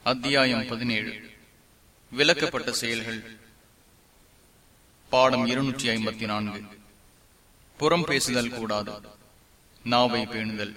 அத்தியாயம் பதினேழு விலக்கப்பட்ட செயல்கள் பாடம் இருநூற்றி ஐம்பத்தி நான்கு புறம் பேசுதல் கூடாது நாவை பேணுதல்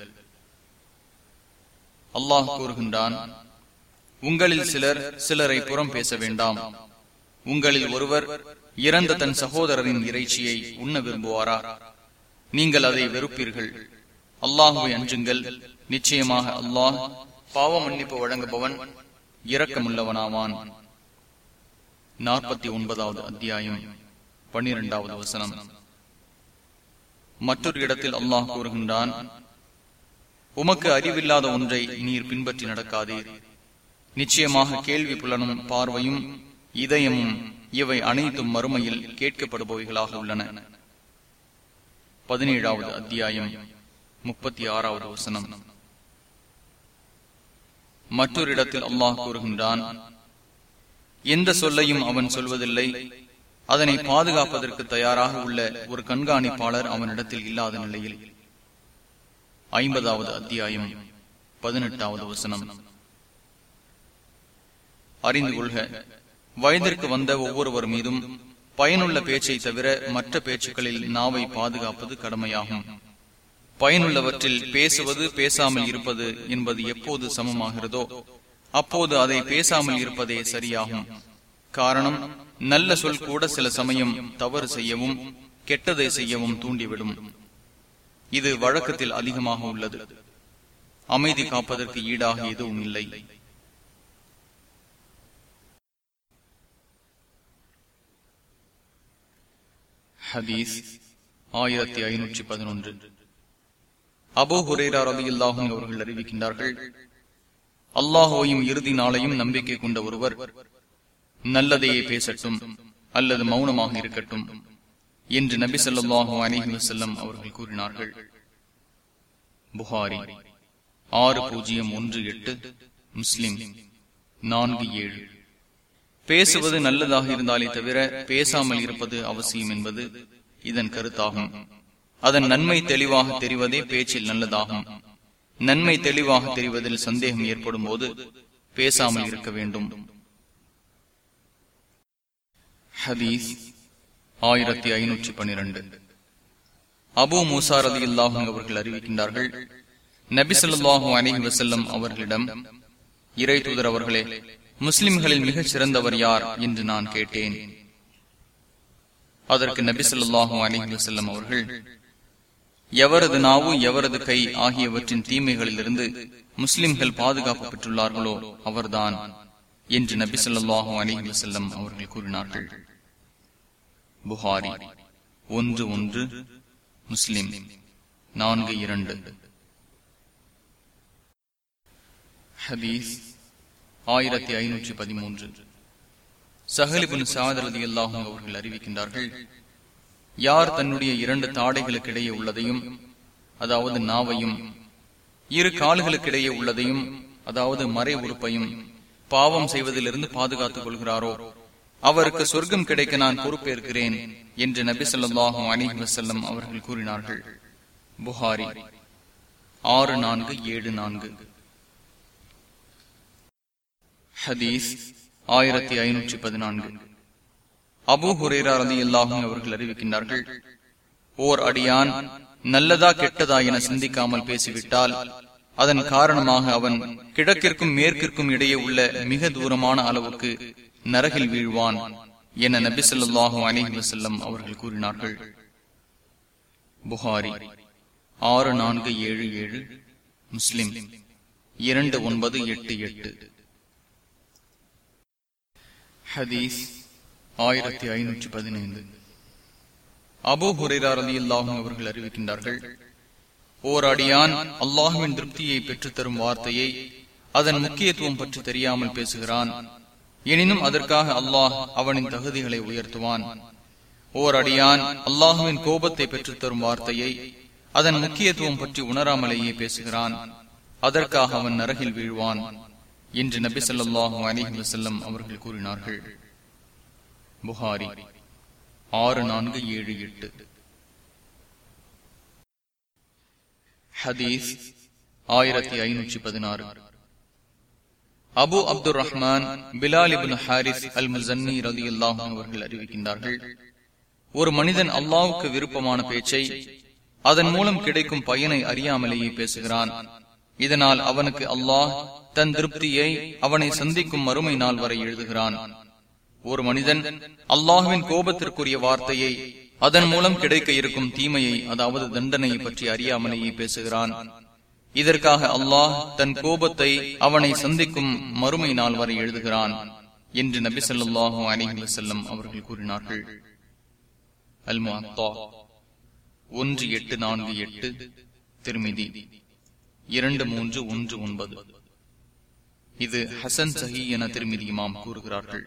அல்லாஹ் கூறுகின்றான் உங்களில் சிலர் சிலரை புறம் பேச வேண்டாம் உங்களில் ஒருவர் இறந்த தன் சகோதரரின் இறைச்சியை உண்ண விரும்புவாரா நீங்கள் அதை வெறுப்பீர்கள் அல்லாஹுவை அஞ்சுங்கள் நிச்சயமாக அல்லாஹ் பாவ மன்னிப்பு வழங்குபவன் இரக்கமுள்ளவனாவான் நாற்பத்தி ஒன்பதாவது அத்தியாயம் பன்னிரெண்டாவது வசனம் மற்றொரு இடத்தில் அல்லாஹ் கூறுகின்றான் உமக்கு அறிவில்லாத ஒன்றை நீர் பின்பற்றி நடக்காதீர் நிச்சயமாக கேள்வி புலனும் பார்வையும் இதயமும் இவை அனைத்தும் மறுமையில் கேட்கப்படுபவைகளாக உள்ளன பதினேழாவது அத்தியாயம் முப்பத்தி ஆறாவது வசனம் மற்றொரு இடத்தில் அல்லாஹ் கூறுகின்றான் எந்த சொல்லையும் அவன் சொல்வதில்லை அதனை பாதுகாப்பதற்கு தயாராக உள்ள ஒரு கண்காணிப்பாளர் அவனிடத்தில் இல்லாத நிலையில் ஐம்பதாவது அத்தியாயம் பதினெட்டாவது வசனம் அறிந்து கொள்க வயதிற்கு வந்த ஒவ்வொருவர் மீதும் பயனுள்ள பேச்சை தவிர மற்ற பேச்சுக்களில் நாவை பாதுகாப்பது கடமையாகும் பயனுள்ளவற்றில் பேசுவது பேசாமல் இருப்பது என்பது எப்போது சமமாகிறதோ அப்போது அதை பேசாமல் இருப்பதே சரியாகும் காரணம் நல்ல சொல் கூட சில சமயம் தவறு செய்யவும் கெட்டதை செய்யவும் தூண்டிவிடும் இது வழக்கத்தில் அதிகமாக உள்ளது அமைதி காப்பதற்கு ஈடாக எதுவும் இல்லை ஹதீஸ் ஆயிரத்தி ஐநூற்றி பதினொன்று அபோ ஹுரேரா ரவி அல்லாஹும் அவர்கள் அறிவிக்கின்றார்கள் அல்லாஹோயும் இறுதி நாளையும் நம்பிக்கை கொண்ட ஒருவர் நல்லதையே பேசட்டும் அல்லது மௌனமாக இருக்கட்டும் என்று நபி சொல்லாஹு அலிஹி வசல்லம் அவர்கள் கூறினார்கள் புகாரி ஆறு பூஜ்ஜியம் ஒன்று எட்டு முஸ்லிம் நான்கு ஏழு பேசுவது நல்லதாக இருந்தாலே தவிர பேசாமல் இருப்பது அவசியம் என்பது இதன் கருத்தாகும் அதன் நன்மை தெளிவாக தெரிவதே பேச்சில் நல்லதாகும் நன்மை தெளிவாக தெரிவதில் சந்தேகம் ஏற்படும் போது பேசாமல் இருக்க வேண்டும் ஹதீஸ் ஆயிரத்தி ஐநூற்றி பனிரெண்டு அபு மூசார் அலி அல்லாஹும் அவர்கள் அறிவிக்கின்றார்கள் நபி சொல்லாஹு அலிஹி வசல்லம் அவர்களிடம் இறை தூதர் அவர்களே முஸ்லிம்களில் மிகச் சிறந்தவர் யார் என்று நான் கேட்டேன் அதற்கு நபி சொல்லாஹு அலிஹி வசல்லம் அவர்கள் எவரது நாவு எவரது கை ஆகியவற்றின் தீமைகளிலிருந்து முஸ்லிம்கள் பாதுகாப்பு பெற்றுள்ளார்களோ அவர்தான் என்று நபி சொல்லாஹு அலிஹி வசல்லம் அவர்கள் கூறினார்கள் புகாரி ஒன்று ஒன்று முஸ்லிம் நான்கு இரண்டு ஹதீஸ் ஆயிரத்தி ஐநூற்றி பதிமூன்று சஹலிபின் சாதரதி அல்லாஹும் அவர்கள் அறிவிக்கின்றார்கள் யார் தன்னுடைய இரண்டு தாடைகளுக்கிடையே உள்ளதையும் அதாவது நாவையும் இரு கால்களுக்கிடையே உள்ளதையும் அதாவது மறை உறுப்பையும் பாவம் செய்வதிலிருந்து பாதுகாத்துக் கொள்கிறாரோ அவருக்கு சொர்க்கம் கிடைக்க நான் பொறுப்பேற்கிறேன் என்று நபி சொல்லாஹும் அலிஹி வசல்லம் அவர்கள் கூறினார்கள் புகாரி ஆறு நான்கு ஏழு நான்கு ஹதீஸ் ஆயிரத்தி ஐநூற்றி பதினான்கு அபு ஹுரேரா ரதி அல்லாஹும் அவர்கள் அறிவிக்கின்றார்கள் ஓர் அடியான் நல்லதா கெட்டதா என சிந்திக்காமல் பேசிவிட்டால் அதன் காரணமாக அவன் கிழக்கிற்கும் மேற்கிற்கும் இடையே உள்ள மிக தூரமான அளவுக்கு நரகில் வீழ்வான் என நபி சொல்லாஹு அலிஹி வசல்லம் அவர்கள் கூறினார்கள் புகாரி ஆறு நான்கு ஏழு ஏழு முஸ்லிம் இரண்டு ஒன்பது எட்டு எட்டு ஹதீஸ் ஆயிரத்தி ஐநூற்றி பதினைந்து அபு ஹுரேரா அலி அல்லாஹும் அவர்கள் அறிவிக்கின்றார்கள் ஓர் அடியான் அல்லாஹுவின் திருப்தியை பெற்றுத்தரும் வார்த்தையை அதன் முக்கியத்துவம் பற்றி தெரியாமல் பேசுகிறான் எனினும் அதற்காக அல்லாஹ் அவனின் தகுதிகளை உயர்த்துவான் ஓர் அடியான் அல்லாஹுவின் கோபத்தை பெற்றுத்தரும் வார்த்தையை அதன் முக்கியத்துவம் பற்றி உணராமலேயே பேசுகிறான் அதற்காக அவன் நரகில் வீழ்வான் என்று நபி சொல்லாஹு அலிஹி வசல்லம் அவர்கள் கூறினார்கள் புகாரி ஆறு நான்கு ஏழு எட்டு ஹதீஸ் ஆயிரத்தி ஐநூற்றி பதினாறு Abu Abdul Rahman Bilal ibn Haris al Muzani ரதி அவர்கள் அறிவிக்கின்றார்கள் ஒரு மனிதன் அல்லாவுக்கு விருப்பமான பேச்சை அதன் மூலம் கிடைக்கும் பயனை அறியாமலேயே பேசுகிறான் இதனால் அவனுக்கு அல்லாஹ் தன் திருப்தியை அவனை சந்திக்கும் மறுமை நாள் வரை எழுதுகிறான் ஒரு மனிதன் அல்லாஹுவின் கோபத்திற்குரிய வார்த்தையை அதன் மூலம் கிடைக்க இருக்கும் தீமையை அதாவது தண்டனையை பற்றி அறியாமலேயே பேசுகிறான் இதற்காக அல்லாஹ் தன் கோபத்தை அவனை சந்திக்கும் மறுமை நாள் வரை எழுதுகிறான் என்று நபி சொல்லாஹு அலிஹி வசல்லம் அவர்கள் கூறினார்கள் அல்மா ஒன்று எட்டு நான்கு எட்டு திருமிதி இரண்டு மூன்று ஒன்று ஒன்பது இது ஹசன் சஹி என திருமிதி இமாம் கூறுகிறார்கள்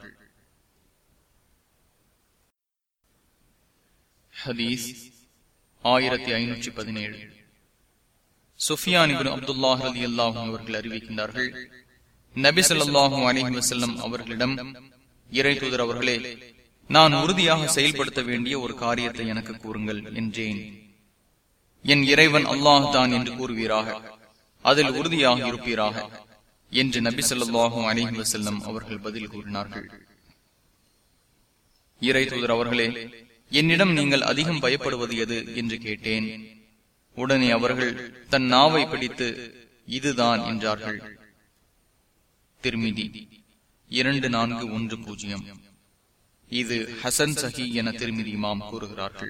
ஹதீஸ் ஆயிரத்தி ஐநூற்றி பதினேழு சுஃபியானிபின் அப்துல்லாஹ் அலி அல்லாஹும் அவர்கள் அறிவிக்கின்றார்கள் நபி சொல்லாஹு அலிஹி வசல்லம் அவர்களிடம் இறை தூதர் அவர்களே நான் உறுதியாக செயல்படுத்த வேண்டிய ஒரு காரியத்தை எனக்கு கூறுங்கள் என்றேன் என் இறைவன் அல்லாஹ் தான் என்று கூறுவீராக அதில் உறுதியாக இருப்பீராக என்று நபி சொல்லாஹு அலிஹி வசல்லம் அவர்கள் பதில் கூறினார்கள் இறை தூதர் அவர்களே என்னிடம் நீங்கள் அதிகம் பயப்படுவது எது என்று கேட்டேன் உடனே அவர்கள் தன் நாவை பிடித்து இதுதான் என்றார்கள் திருமிதி இரண்டு நான்கு ஒன்று பூஜ்ஜியம் இது ஹசன் சஹி என திருமிதி இமாம் கூறுகிறார்கள்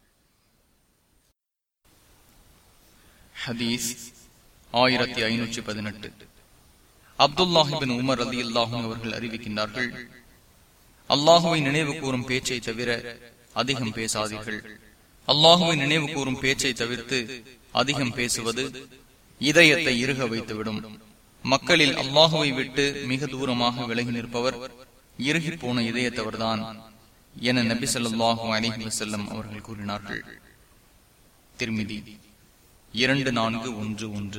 ஹதீஸ் ஆயிரத்தி ஐநூற்றி பதினெட்டு அப்துல்லாஹிபின் உமர் அலி அல்லாஹும் அவர்கள் அறிவிக்கின்றார்கள் அல்லாஹுவை நினைவு கூறும் பேச்சை தவிர அதிகம் பேசாதீர்கள் அல்லாஹுவை நினைவு கூறும் பேச்சை தவிர்த்து அதிகம் பேசுவது இதயத்தை இறுக வைத்துவிடும் மக்களில் அல்லாஹுவை விட்டு மிக தூரமாக விலகி நிற்பவர் இறுகி போன இதயத்தவர்தான் என நபி சொல்லாஹு அலிஹி வசல்லம் அவர்கள் கூறினார்கள் திருமிதி இரண்டு நான்கு ஒன்று ஒன்று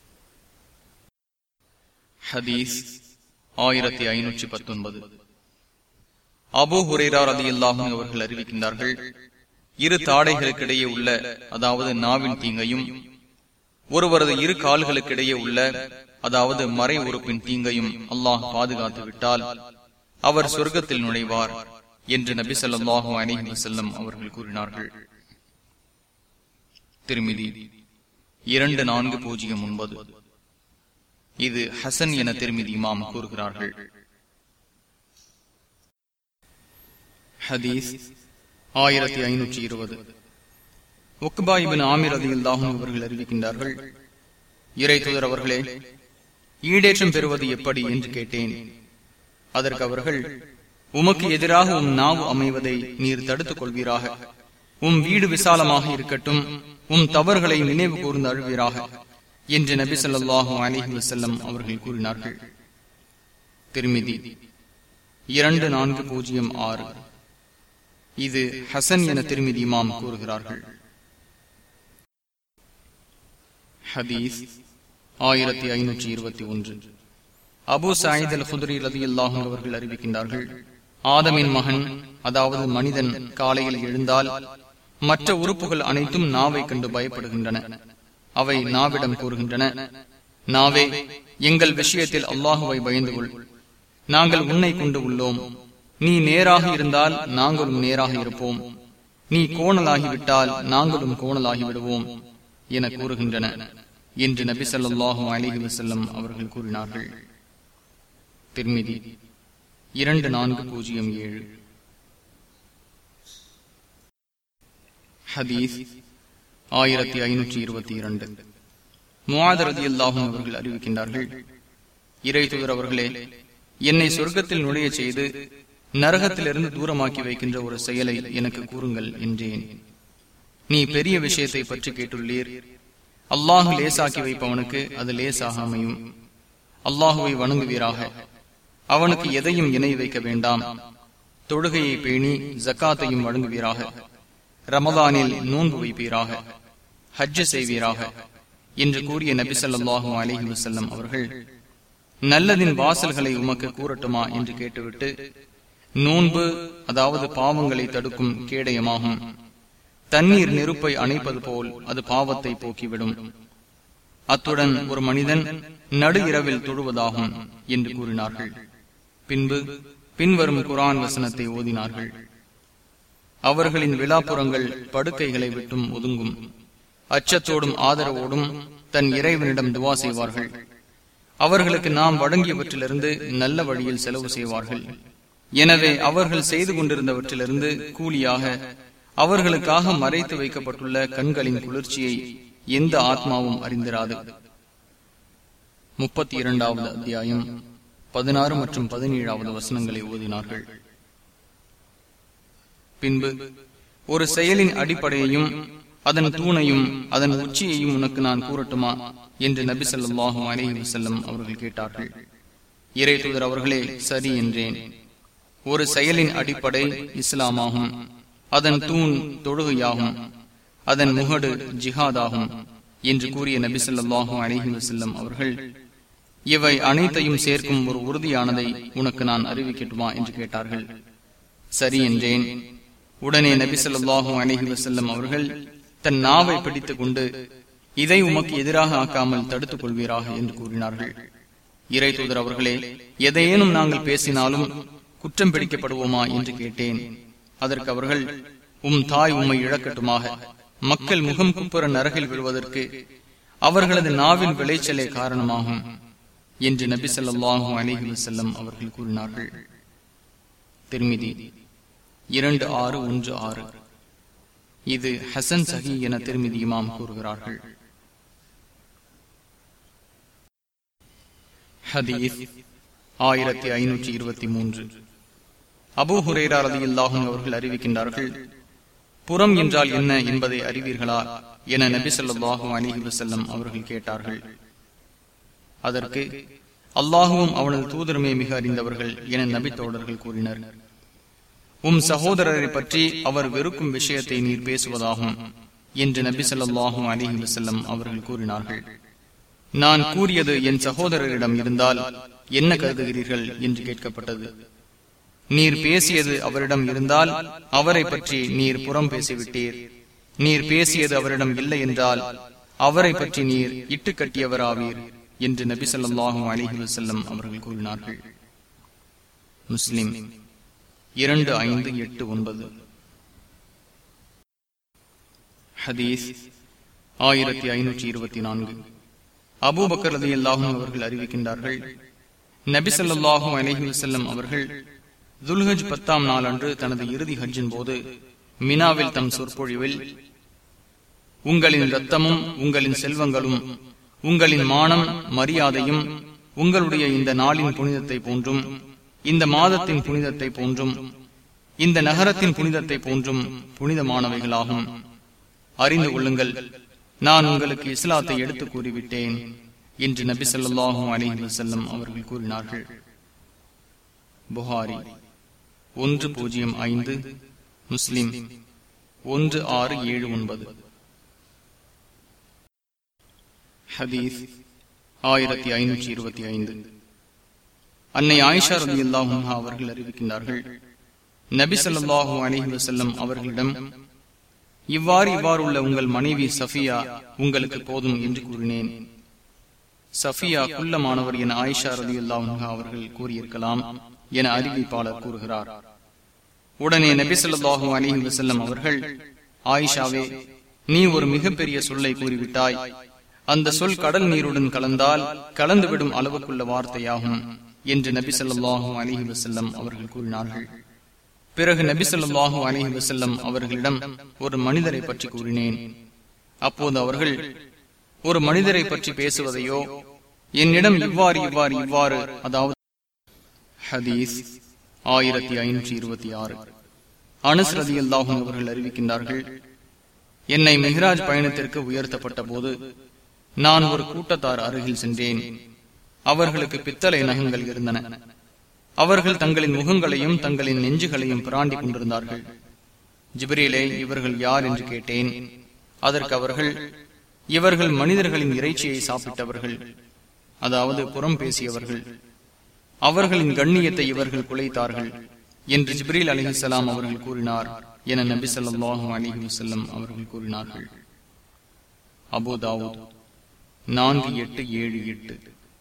ஹதீஸ் ஆயிரத்தி ஐநூற்றி பத்தொன்பது அபு ஹுரேரார் அலி அல்லாஹும் அவர்கள் அறிவிக்கின்றார்கள் இரு தாடைகளுக்கிடையே உள்ள அதாவது நாவின் தீங்கையும் ஒருவரது இரு கால்களுக்கிடையே உள்ள அதாவது மறை உறுப்பின் தீங்கையும் அல்லாஹ் பாதுகாத்து விட்டால் அவர் சொர்க்கத்தில் நுழைவார் என்று நபி சொல்லாஹு அலிஹி வசல்லம் அவர்கள் கூறினார்கள் திருமிதி இரண்டு நான்கு பூஜ்ஜியம் ஒன்பது இது ஹசன் என திருமிதி இமாம் கூறுகிறார்கள் ஹதீஸ் ஆயிரத்தி ஐநூற்றி இருபது ஒக்குபாயிபின் ஆமிர் அதில்லாகும் அவர்கள் அறிவிக்கின்றார்கள் இறை தூதர் அவர்களே ஈடேற்றம் பெறுவது எப்படி என்று கேட்டேன் அதற்கு அவர்கள் உமக்கு எதிராக உம் நாவு அமைவதை நீர் தடுத்துக் கொள்வீராக உம் வீடு விசாலமாக இருக்கட்டும் உம் தவறுகளை நினைவு கூர்ந்து அழுவீராக என்று நபி சொல்லாஹு அலிஹி வசல்லம் அவர்கள் கூறினார்கள் திருமிதி இரண்டு நான்கு பூஜ்ஜியம் ஆறு இது ஹசன் என திருமிதி இமாம் கூறுகிறார்கள் ஹதீஸ் ஆயிரத்தி ஐநூற்றி இருபத்தி ஒன்று அபு சாயித் அல் குதிரி ரதி அல்லாஹும் அவர்கள் அறிவிக்கின்றார்கள் ஆதமின் மகன் அதாவது மனிதன் காலையில் எழுந்தால் மற்ற உறுப்புகள் அனைத்தும் நாவை கண்டு பயப்படுகின்றன அவை நாவிடம் கூறுகின்றன நாவே எங்கள் விஷயத்தில் அல்லாஹுவை பயந்து கொள் நாங்கள் உன்னை கொண்டு உள்ளோம் நீ நேராக இருந்தால் நாங்களும் நேராக இருப்போம் நீ கோணலாகிவிட்டால் நாங்களும் கோணலாகி விடுவோம் என கூறுகின்றன என்று நபி சொல்லாஹு அலிஹி வசல்லம் அவர்கள் கூறினார்கள் திருமிதி இரண்டு நான்கு பூஜ்ஜியம் ஏழு ஹதீஸ் ஆயிரத்தி ஐநூற்றி இருபத்தி இரண்டு முவாதரதி அல்லாஹும் அவர்கள் அறிவிக்கின்றார்கள் இறை தூதர் அவர்களே என்னை சொர்க்கத்தில் நுழைய செய்து நரகத்திலிருந்து தூரமாக்கி வைக்கின்ற ஒரு செயலை எனக்கு கூறுங்கள் என்றேன் நீ பெரிய விஷயத்தை பற்றி கேட்டுள்ளீர் அல்லாஹு லேசாக்கி வைப்பவனுக்கு அது லேசாக அமையும் அல்லாஹுவை வணங்குவீராக அவனுக்கு எதையும் இணை வைக்க வேண்டாம் தொழுகையை பேணி ஜக்காத்தையும் வழங்குவீராக ரமதானில் நோன்பு வைப்பீராக ஹஜ்ஜு செய்வீராக என்று கூறிய நபி சொல்லாஹு அலிஹி வசல்லம் அவர்கள் நல்லதின் வாசல்களை உமக்கு கூறட்டுமா என்று கேட்டுவிட்டு நோன்பு அதாவது பாவங்களை தடுக்கும் கேடயமாகும் தண்ணீர் நெருப்பை அணைப்பது போல் அது பாவத்தை போக்கிவிடும் அத்துடன் ஒரு மனிதன் நடு இரவில் தொழுவதாகும் என்று கூறினார்கள் பின்பு பின்வரும் குரான் வசனத்தை ஓதினார்கள் அவர்களின் விழாப்புறங்கள் படுக்கைகளை விட்டும் ஒதுங்கும் அச்சத்தோடும் ஆதரவோடும் தன் இறைவனிடம் துவா செய்வார்கள் அவர்களுக்கு நாம் வழங்கியவற்றிலிருந்து நல்ல வழியில் செலவு செய்வார்கள் எனவே அவர்கள் செய்து கொண்டிருந்தவற்றிலிருந்து கூலியாக அவர்களுக்காக மறைத்து வைக்கப்பட்டுள்ள கண்களின் குளிர்ச்சியை எந்த ஆத்மாவும் அறிந்திராது முப்பத்தி இரண்டாவது அத்தியாயம் பதினாறு மற்றும் பதினேழாவது வசனங்களை ஓதினார்கள் பின்பு ஒரு செயலின் அடிப்படையையும் அதன் தூணையும் அதன் உச்சியையும் உனக்கு நான் கூறட்டுமா என்று நபி சொல்லாஹும் அலஹி வசல்லம் அவர்கள் கேட்டார்கள் இறை தூதர் அவர்களே சரி என்றேன் ஒரு செயலின் அடிப்படை இஸ்லாமாகும் அதன் தூண் தொழுகையாகும் அதன் முகடு ஜிஹாதாகும் என்று கூறிய நபி சொல்லாஹும் அலஹி வசல்லம் அவர்கள் இவை அனைத்தையும் சேர்க்கும் ஒரு உறுதியானதை உனக்கு நான் அறிவிக்கட்டுமா என்று கேட்டார்கள் சரி என்றேன் உடனே நபி சொல்லாஹும் அலஹி வசல்லம் அவர்கள் தன் நாவை பிடித்துக் கொண்டு இதை உமக்கு எதிராக ஆக்காமல் தடுத்துக் கொள்வீராக என்று கூறினார்கள் இறை தூதர் அவர்களே எதையேனும் நாங்கள் பேசினாலும் குற்றம் பிடிக்கப்படுவோமா என்று கேட்டேன் அதற்கு அவர்கள் உம் தாய் உம்மை இழக்கட்டுமாக மக்கள் முகம் குப்புற நரகில் விழுவதற்கு அவர்களது நாவின் விளைச்சலே காரணமாகும் என்று நபி சொல்லாஹும் அலிஹி வசல்லம் அவர்கள் கூறினார்கள் திருமிதி இரண்டு ஆறு ஒன்று ஆறு இது ஹசன் சஹி என திருமிதி இமாம் கூறுகிறார்கள் ஹதீஸ் ஆயிரத்தி ஐநூற்றி இருபத்தி மூன்று அபு ஹுரேரா ரதியில்லாஹும் அவர்கள் அறிவிக்கின்றார்கள் புறம் என்றால் என்ன என்பதை அறிவீர்களா என நபி சொல்லாஹும் அலிஹி வசல்லம் அவர்கள் கேட்டார்கள் அதற்கு அல்லாஹுவும் அவனது தூதருமே மிக அறிந்தவர்கள் என நபி தோழர்கள் கூறினர் உம் சகோதரரை பற்றி அவர் வெறுக்கும் விஷயத்தை நீர் பேசுவதாகும் என்று நபி சொல்லாஹும் அலிஹி வசல்லம் அவர்கள் கூறினார்கள் நான் கூறியது என் சகோதரரிடம் இருந்தால் என்ன கருதுகிறீர்கள் என்று கேட்கப்பட்டது நீர் பேசியது அவரிடம் இருந்தால் அவரை பற்றி நீர் புறம் பேசிவிட்டீர் நீர் பேசியது அவரிடம் இல்லை என்றால் அவரை பற்றி நீர் இட்டு கட்டியவராவீர் என்று நபி சொல்லாஹும் அலிஹி வசல்லம் அவர்கள் கூறினார்கள் முஸ்லிம் இரண்டு ஐந்து எட்டு ஒன்பது ஹதீஸ் ஆயிரத்தி ஐநூற்றி இருபத்தி நான்கு அபூபக்கர் அலி அல்லாஹும் அவர்கள் அறிவிக்கின்றார்கள் நபி சொல்லாஹும் அலஹி வசல்லம் அவர்கள் துல்ஹஜ் பத்தாம் நாள் அன்று தனது இறுதி ஹஜ்ஜின் போது மினாவில் தம் சொற்பொழிவில் உங்களின் ரத்தமும் உங்களின் செல்வங்களும் உங்களின் மானம் மரியாதையும் உங்களுடைய இந்த நாளின் புனிதத்தை போன்றும் இந்த மாதத்தின் புனிதத்தை போன்றும் இந்த நகரத்தின் புனிதத்தை போன்றும் புனிதமானவைகளாகும் அறிந்து கொள்ளுங்கள் நான் உங்களுக்கு இஸ்லாத்தை எடுத்து கூறிவிட்டேன் என்று நபி சொல்லாஹும் அலி வசல்லம் அவர்கள் கூறினார்கள் புகாரி ஒன்று பூஜ்ஜியம் ஐந்து முஸ்லிம் ஒன்று ஆறு ஏழு ஒன்பது ஹதீஸ் ஆயிரத்தி ஐநூற்றி இருபத்தி ஐந்து அன்னை ஆயிஷா ரதி அல்லாஹும் அவர்கள் அறிவிக்கின்றார்கள் நபி சொல்லாஹு அலஹி வசல்லம் அவர்களிடம் இவ்வாறு இவ்வாறு உள்ள உங்கள் மனைவி சஃபியா உங்களுக்கு போதும் என்று கூறினேன் சஃபியா குள்ளமானவர் என ஆயிஷா ரதி அல்லாஹா அவர்கள் கூறியிருக்கலாம் என அறிவிப்பாளர் கூறுகிறார் உடனே நபி சொல்லாஹு அலிஹி வசல்லம் அவர்கள் ஆயிஷாவே நீ ஒரு மிகப்பெரிய சொல்லை கூறிவிட்டாய் அந்த சொல் கடல் நீருடன் கலந்தால் கலந்துவிடும் அளவுக்குள்ள வார்த்தையாகும் என்று நபி சொல்லாஹு அலிஹி வசல்லம் அவர்கள் கூறினார்கள் பிறகு நபி சொல்லாஹு அலிஹி வசல்லம் அவர்களிடம் ஒரு மனிதரை பற்றி கூறினேன் அப்போது அவர்கள் ஒரு மனிதரை பற்றி பேசுவதையோ என்னிடம் இவ்வாறு இவ்வாறு இவ்வாறு அதாவது ஹதீஸ் ஆயிரத்தி ஐநூற்றி இருபத்தி ஆறு அனுஸ் ரதி அல்லாஹும் அவர்கள் அறிவிக்கின்றார்கள் என்னை மெஹராஜ் பயணத்திற்கு உயர்த்தப்பட்ட போது நான் ஒரு கூட்டத்தார் அருகில் சென்றேன் அவர்களுக்கு பித்தளை நகங்கள் இருந்தன அவர்கள் தங்களின் முகங்களையும் தங்களின் நெஞ்சுகளையும் பிராண்டி கொண்டிருந்தார்கள் ஜிப்ரீலே இவர்கள் யார் என்று கேட்டேன் அதற்கு அவர்கள் இவர்கள் மனிதர்களின் இறைச்சியை சாப்பிட்டவர்கள் அதாவது புறம் பேசியவர்கள் அவர்களின் கண்ணியத்தை இவர்கள் குலைத்தார்கள் என்று ஜிப்ரீல் அலிஹலாம் அவர்கள் கூறினார் என நபி சொல்லாஹு அலிஹி வசல்லம் அவர்கள் கூறினார்கள் அபுதாவூத் நான்கு எட்டு ஏழு எட்டு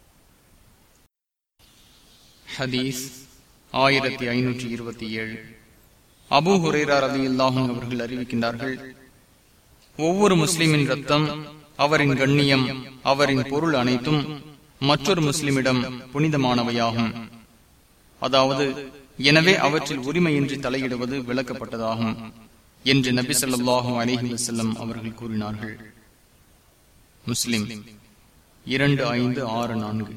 ஹதீஸ் ஆயிரத்தி ஐநூற்றி இருபத்தி ஏழு அபு ஹுரேரார் அலி அல்லாஹும் அவர்கள் அறிவிக்கின்றார்கள் ஒவ்வொரு முஸ்லிமின் ரத்தம் அவரின் கண்ணியம் அவரின் பொருள் அனைத்தும் மற்றொரு முஸ்லிமிடம் புனிதமானவையாகும் அதாவது எனவே அவற்றில் உரிமையின்றி தலையிடுவது விளக்கப்பட்டதாகும் என்று நபி சொல்லாஹும் அலிஹி வசல்லம் அவர்கள் கூறினார்கள் முஸ்லிம் இரண்டு ஐந்து ஆறு நான்கு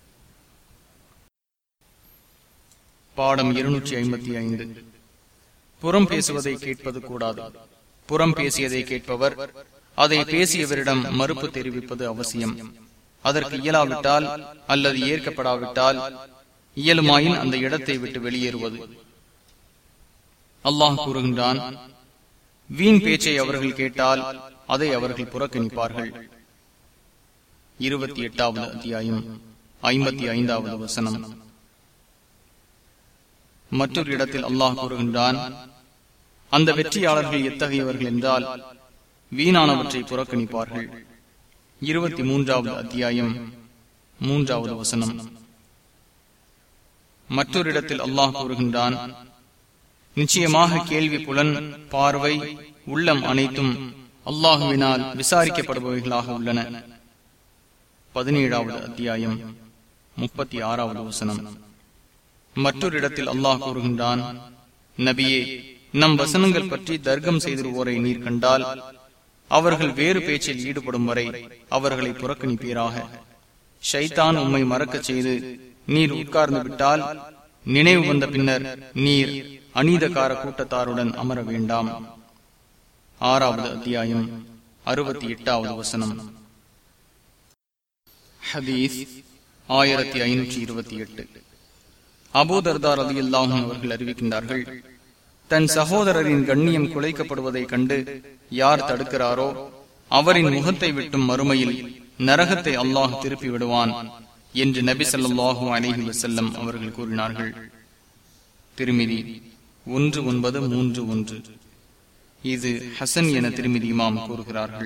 பாடம் இருநூற்றி ஐம்பத்தி ஐந்து புறம் பேசுவதை கேட்பது கூடாது புறம் பேசியதை கேட்பவர் அதை பேசியவரிடம் மறுப்பு தெரிவிப்பது அவசியம் அதற்கு இயலாவிட்டால் அல்லது ஏற்கப்படாவிட்டால் இயலுமாயின் அந்த இடத்தை விட்டு வெளியேறுவது அல்லாஹ் கூறுகின்றான் வீண் பேச்சை அவர்கள் கேட்டால் அதை அவர்கள் புறக்கணிப்பார்கள் இருபத்தி எட்டாவது அத்தியாயம் ஐம்பத்தி ஐந்தாவது வசனம் மற்றொரு இடத்தில் அல்லாஹ் கூறுகின்றான் அந்த வெற்றியாளர்கள் எத்தகையவர்கள் என்றால் வீணானவற்றை புறக்கணிப்பார்கள் இருபத்தி மூன்றாவது அத்தியாயம் மூன்றாவது வசனம் மற்றொரு இடத்தில் அல்லாஹ் கூறுகின்றான் நிச்சயமாக கேள்வி புலன் பார்வை உள்ளம் அனைத்தும் அல்லாஹுவினால் விசாரிக்கப்படுபவைகளாக உள்ளன பதினேழாவது அத்தியாயம் முப்பத்தி ஆறாவது வசனம் மற்றொரு இடத்தில் அல்லாஹ் கூறுகின்றான் நபியே நம் வசனங்கள் பற்றி தர்க்கம் செய்திருவோரை நீர் கண்டால் அவர்கள் வேறு பேச்சில் ஈடுபடும் வரை அவர்களை புறக்கணிப்பீராக ஷைத்தான் உம்மை மறக்கச் செய்து நீர் உட்கார்ந்து விட்டால் நினைவு வந்த பின்னர் நீர் அநீதக்கார கூட்டத்தாருடன் அமர வேண்டாம் ஆறாவது அத்தியாயம் அறுபத்தி எட்டாவது வசனம் ஹதீஸ் ஆயிரத்தி ஐநூற்றி இருபத்தி எட்டு அபூதர்தார் அலி அல்லாஹும் அவர்கள் அறிவிக்கின்றார்கள் தன் சகோதரரின் கண்ணியம் குலைக்கப்படுவதை கண்டு யார் தடுக்கிறாரோ அவரின் முகத்தை விட்டும் மறுமையில் நரகத்தை அல்லாஹ் திருப்பி விடுவான் என்று நபி சொல்லாஹு அலிஹி வசல்லம் அவர்கள் கூறினார்கள் திருமிதி ஒன்று ஒன்பது மூன்று ஒன்று இது ஹசன் என திருமிதி இமாம் கூறுகிறார்கள்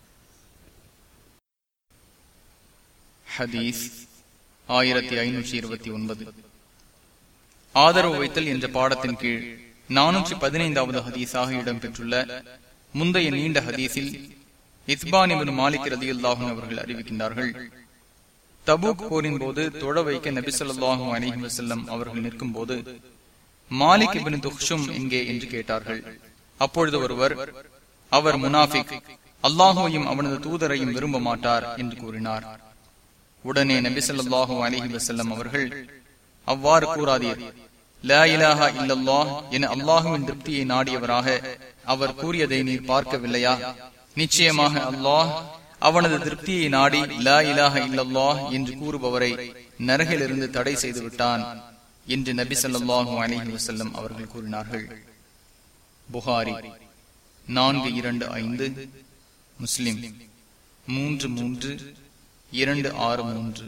ஹதீஸ் ஆயிரத்தி ஐநூற்றி இருபத்தி ஒன்பது ஆதரவு வைத்தல் என்ற பாடத்தின் கீழ் நானூற்றி பதினைந்தாவது ஹதீஸாக இடம்பெற்றுள்ள முந்தைய நீண்ட ஹதீஸில் இஸ்பானிபின் மாலிக் ரதி அல்லாஹும் அவர்கள் அறிவிக்கின்றார்கள் தபூக் போரின் போது தொழ வைக்க நபிசல்லாஹும் அலிஹி வசல்லம் அவர்கள் நிற்கும் போது மாலிக் இபின் துக்ஷும் எங்கே என்று கேட்டார்கள் அப்பொழுது ஒருவர் அவர் முனாஃபிக் அல்லாஹுவையும் அவனது தூதரையும் விரும்ப மாட்டார் என்று கூறினார் உடனே நபிசல்லாஹு அலிஹி வசல்லம் அவர்கள் அவ்வாறு கூறாதீர் லா இலாஹா இல்லல்லாஹ் என அல்லாஹுவின் திருப்தியை நாடியவராக அவர் கூறியதை நீர் பார்க்கவில்லையா நிச்சயமாக அல்லாஹ் அவனது திருப்தியை நாடி லா இலாஹ இல்லல்லாஹ் என்று கூறுபவரை நரகிலிருந்து தடை செய்து விட்டான் என்று நபி சொல்லாஹு அலிஹி வசல்லம் அவர்கள் கூறினார்கள் புகாரி நான்கு இரண்டு ஐந்து முஸ்லிம் மூன்று மூன்று இரண்டு ஆறு மூன்று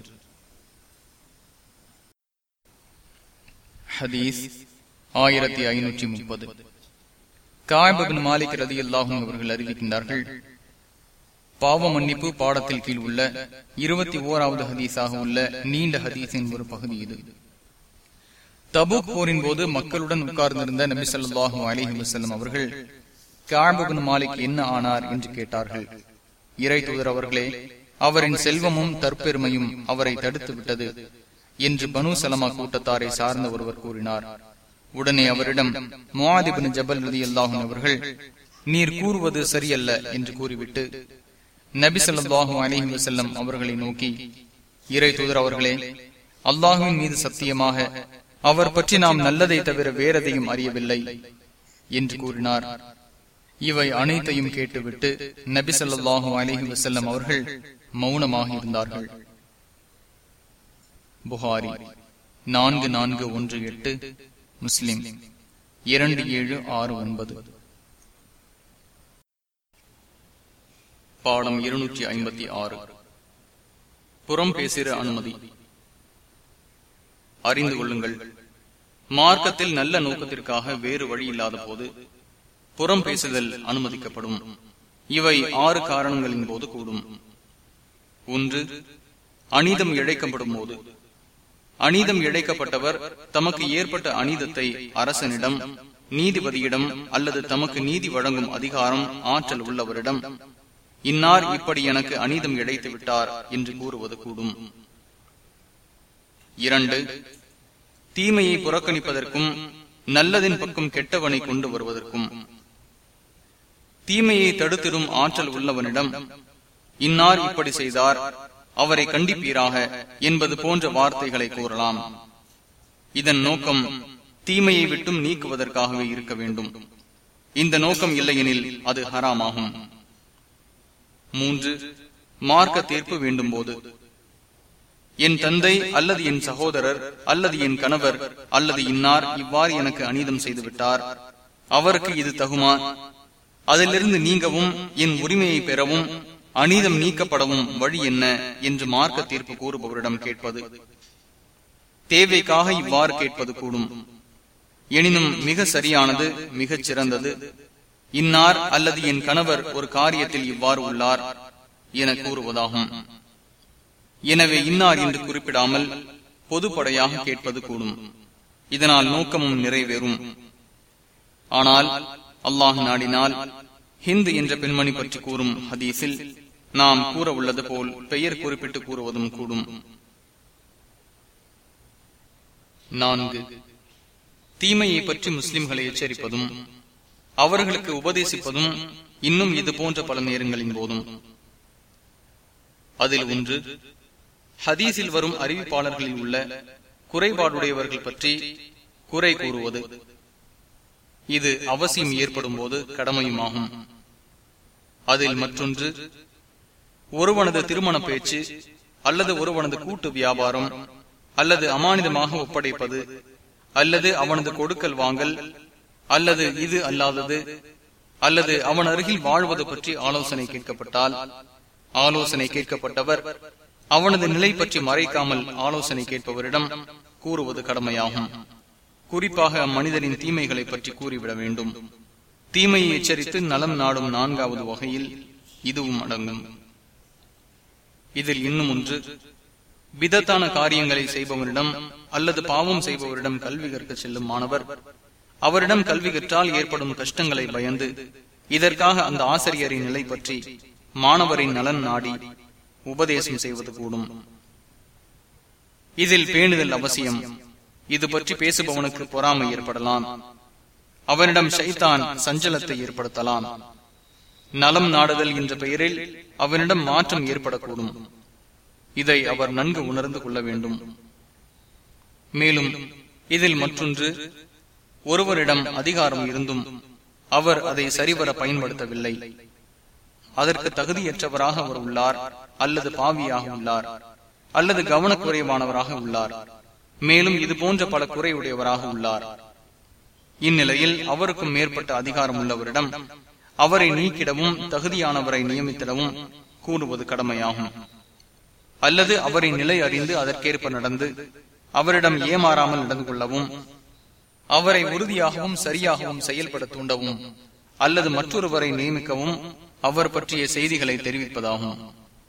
ஹதீஸ் ஆயிரத்தி ஐநூற்றி முப்பது காயபின் மாலிக் ரதி அல்லாஹும் அவர்கள் அறிவிக்கின்றார்கள் பாவ மன்னிப்பு பாடத்தில் கீழ் உள்ள இருபத்தி ஓராவது ஹதீஸாக உள்ள நீண்ட ஹதீஸின் ஒரு பகுதி இது தபூக் போரின் போது மக்களுடன் உட்கார்ந்திருந்த நபி சொல்லாஹு அலிஹி வசல்லம் அவர்கள் காயபின் மாலிக் என்ன ஆனார் என்று கேட்டார்கள் இறை தூதர் அவர்களே அவரின் செல்வமும் தற்பெருமையும் அவரை தடுத்து விட்டது என்று பனு சலமா கூட்டத்தாரை சார்ந்த ஒருவர் கூறினார் உடனே அவரிடம் முவாதிபின் ஜபல் ரதி அல்லாஹும் அவர்கள் நீர் கூறுவது சரியல்ல என்று கூறிவிட்டு நபி சொல்லாஹு அலிஹி வசல்லம் அவர்களை நோக்கி இறை தூதர் அவர்களே அல்லாஹுவின் மீது சத்தியமாக அவர் பற்றி நாம் நல்லதை தவிர வேறதையும் அறியவில்லை என்று கூறினார் இவை அனைத்தையும் கேட்டுவிட்டு நபி சொல்லாஹு அலிஹி வசல்லம் அவர்கள் மௌனமாக இருந்தார்கள் புகாரி நான்கு நான்கு ஒன்று எட்டு முஸ்லிம் இரண்டு ஏழு ஆறு ஒன்பது பாடம் இருநூற்றி ஐம்பத்தி ஆறு புறம் பேசுகிற அனுமதி அறிந்து கொள்ளுங்கள் மார்க்கத்தில் நல்ல நோக்கத்திற்காக வேறு வழி இல்லாத போது புறம் பேசுதல் அனுமதிக்கப்படும் இவை ஆறு காரணங்களின் போது கூடும் ஒன்று அநீதம் இழைக்கப்படும் போது அநீதம் இழைக்கப்பட்டவர் தமக்கு ஏற்பட்ட அநீதத்தை அரசனிடம் நீதிபதியிடம் அல்லது தமக்கு நீதி வழங்கும் அதிகாரம் ஆற்றல் உள்ளவரிடம் இன்னார் இப்படி எனக்கு அநீதம் இழைத்து விட்டார் என்று கூறுவது கூடும் இரண்டு தீமையை புறக்கணிப்பதற்கும் நல்லதின் பக்கம் கெட்டவனை கொண்டு வருவதற்கும் தீமையை தடுத்திடும் ஆற்றல் உள்ளவனிடம் இன்னார் இப்படி செய்தார் அவரை கண்டிப்பீராக என்பது போன்ற வார்த்தைகளை கூறலாம் இதன் நோக்கம் தீமையை விட்டும் நீக்குவதற்காகவே இருக்க வேண்டும் இந்த நோக்கம் இல்லையெனில் அது ஹராமாகும் மூன்று மார்க்க தீர்ப்பு வேண்டும் போது என் தந்தை அல்லது என் சகோதரர் அல்லது என் கணவர் அல்லது இன்னார் இவ்வாறு எனக்கு அநீதம் செய்துவிட்டார் அவருக்கு இது தகுமா அதிலிருந்து நீங்கவும் என் உரிமையை பெறவும் அநீதம் நீக்கப்படவும் வழி என்ன என்று மார்க்க தீர்ப்பு கூறுபவரிடம் கேட்பது தேவைக்காக இவ்வாறு கேட்பது கூடும் எனினும் மிக சரியானது மிகச் சிறந்தது இன்னார் அல்லது என் கணவர் ஒரு காரியத்தில் இவ்வாறு உள்ளார் என கூறுவதாகும் எனவே இன்னார் என்று குறிப்பிடாமல் பொதுப்படையாக கேட்பது கூடும் இதனால் நோக்கமும் நிறைவேறும் ஆனால் அல்லாஹ் நாடினால் ஹிந்து என்ற பெண்மணி பற்றி கூறும் ஹதீஸில் நாம் கூற உள்ளது போல் பெயர் குறிப்பிட்டு கூறுவதும் கூடும் நான்கு தீமையை பற்றி முஸ்லிம்களை எச்சரிப்பதும் அவர்களுக்கு உபதேசிப்பதும் இன்னும் இது போன்ற பல நேரங்களின் போதும் அதில் ஒன்று ஹதீஸில் வரும் அறிவிப்பாளர்களில் உள்ள குறைபாடுடையவர்கள் பற்றி குறை கூறுவது இது அவசியம் ஏற்படும் போது கடமையுமாகும் அதில் மற்றொன்று ஒருவனது திருமண பேச்சு அல்லது ஒருவனது கூட்டு வியாபாரம் அல்லது அமானிதமாக ஒப்படைப்பது அல்லது அவனது கொடுக்கல் வாங்கல் அல்லது இது அல்லாதது அல்லது அவன் அருகில் வாழ்வது பற்றி ஆலோசனை கேட்கப்பட்டால் ஆலோசனை கேட்கப்பட்டவர் அவனது நிலை பற்றி மறைக்காமல் ஆலோசனை கேட்பவரிடம் கூறுவது கடமையாகும் குறிப்பாக அம்மனிதரின் தீமைகளை பற்றி கூறிவிட வேண்டும் தீமையை எச்சரித்து நலம் நாடும் நான்காவது வகையில் இதுவும் அடங்கும் இதில் இன்னும் ஒன்று விதத்தான காரியங்களை செய்பவரிடம் அல்லது பாவம் செய்பவரிடம் கல்வி கற்க செல்லும் மாணவர் அவரிடம் கல்வி கற்றால் ஏற்படும் கஷ்டங்களை பயந்து இதற்காக அந்த ஆசிரியரின் நிலை பற்றி மாணவரின் நலன் நாடி உபதேசம் செய்வது கூடும் இதில் பேணுதல் அவசியம் இது பற்றி பேசுபவனுக்கு பொறாமை ஏற்படலாம் அவனிடம் சைத்தான் சஞ்சலத்தை ஏற்படுத்தலாம் நலம் நாடுதல் என்ற பெயரில் அவனிடம் மாற்றம் ஏற்படக்கூடும் இதை அவர் நன்கு உணர்ந்து கொள்ள வேண்டும் மேலும் இதில் மற்றொன்று ஒருவரிடம் அதிகாரம் இருந்தும் அவர் அதை சரிவர பயன்படுத்தவில்லை அதற்கு தகுதியற்றவராக அவர் உள்ளார் அல்லது பாவியாக உள்ளார் அல்லது கவனக்குறைவானவராக உள்ளார் மேலும் இது போன்ற பல குறையுடையவராக உள்ளார் இந்நிலையில் அவருக்கும் மேற்பட்ட அதிகாரம் உள்ளவரிடம் அவரை நீக்கிடவும் தகுதியானவரை நியமித்திடவும் கூறுவது கடமையாகும் அல்லது அவரின் நிலை அறிந்து அதற்கேற்ப நடந்து அவரிடம் ஏமாறாமல் நடந்து கொள்ளவும் அவரை உறுதியாகவும் சரியாகவும் செயல்பட தூண்டவும் அல்லது மற்றொருவரை நியமிக்கவும் அவர் பற்றிய செய்திகளை தெரிவிப்பதாகும்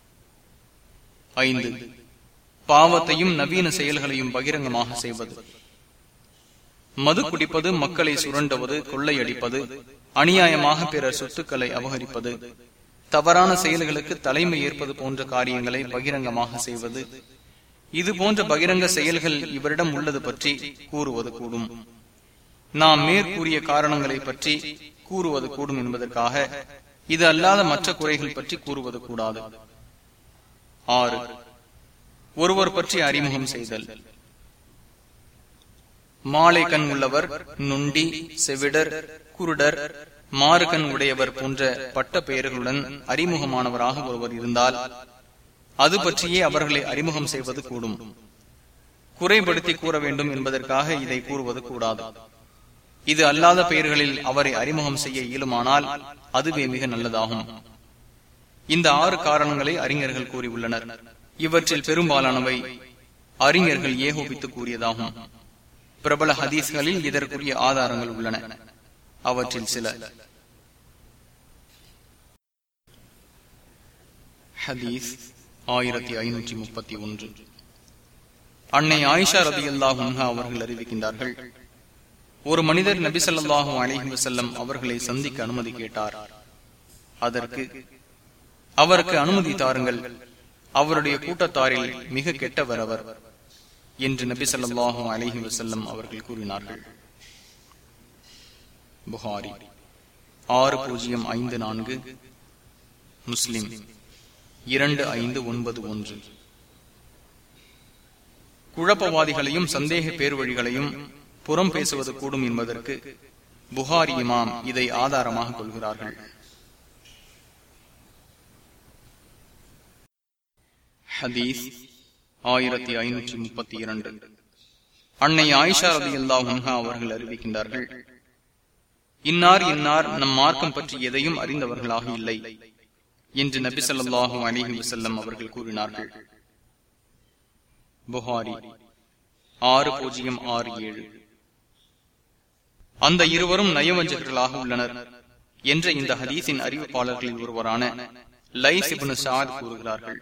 ஐந்து பாவத்தையும் நவீன செயல்களையும் பகிரங்கமாக செய்வது மது குடிப்பது மக்களை சுரண்டுவது கொள்ளையடிப்பது அநியாயமாக பிறர் சொத்துக்களை அபகரிப்பது தவறான செயல்களுக்கு தலைமை ஏற்பது போன்ற காரியங்களை பகிரங்கமாக செய்வது இது போன்ற பகிரங்க செயல்கள் இவரிடம் உள்ளது பற்றி கூறுவது கூடும் நாம் மேற்கூறிய காரணங்களை பற்றி கூறுவது கூடும் என்பதற்காக இது அல்லாத மற்ற குறைகள் பற்றி கூறுவது கூடாது ஆறு ஒருவர் பற்றி அறிமுகம் செய்தல் மாலை கண் உள்ளவர் நுண்டி செவிடர் குருடர் மாறு கண் உடையவர் போன்ற பட்ட பெயர்களுடன் அறிமுகமானவராக ஒருவர் இருந்தால் அது பற்றியே அவர்களை அறிமுகம் செய்வது கூடும் குறைபடுத்தி கூற வேண்டும் என்பதற்காக இதை கூறுவது கூடாது இது அல்லாத பெயர்களில் அவரை அறிமுகம் செய்ய இயலுமானால் அதுவே மிக நல்லதாகும் இந்த ஆறு காரணங்களை அறிஞர்கள் கூறியுள்ளனர் இவற்றில் பெரும்பாலானவை அறிஞர்கள் ஏகோபித்து கூறியதாகும் பிரபல ஹதீஸ்களில் இதற்குரிய ஆதாரங்கள் உள்ளன அவற்றில் சில ஹதீஸ் ஆயிரத்தி ஐநூற்றி முப்பத்தி ஒன்று அன்னை ஆயிஷா ரதி அல்லாஹ் அவர்கள் அறிவிக்கின்றார்கள் ஒரு மனிதர் நபி ஸல்லல்லாஹு அலைஹி வஸல்லம் அவர்களை சந்திக்க அனுமதி கேட்டார் அதற்கு அவருக்கு அனுமதி தாருங்கள் அவருடைய கூட்டத்தாரில் மிக கெட்டவர் அவர் என்று நபி ஸல்லல்லாஹு அலைஹி வஸல்லம் அவர்கள் கூறினார்கள் புகாரி ஆறு பூஜ்ஜியம் ஐந்து நான்கு முஸ்லிம் இரண்டு ஐந்து ஒன்பது ஒன்று குழப்பவாதிகளையும் சந்தேக பேர்வழிகளையும் புறம் பேசுவது கூடும் என்பதற்கு புகாரி இமாம் இதை ஆதாரமாக கொள்கிறார்கள் ஹதீஸ் ஆயிரத்தி ஐநூற்றி முப்பத்தி இரண்டு அன்னை ஆயிஷா ரதி அல்லா அவர்கள் அறிவிக்கின்றார்கள் இன்னார் இன்னார் நம் மார்க்கம் பற்றி எதையும் அறிந்தவர்களாக இல்லை என்று நபி சொல்லாஹும் அலிஹி வசல்லம் அவர்கள் கூறினார்கள் புகாரி ஆறு பூஜ்ஜியம் ஆறு ஏழு அந்த இருவரும் நயவஞ்சகர்களாக உள்ளனர் என்ற இந்த ஹதீஸின் அறிவிப்பாளர்களில் ஒருவரான லைஸ் இப்னு சாத் கூறுகிறார்கள்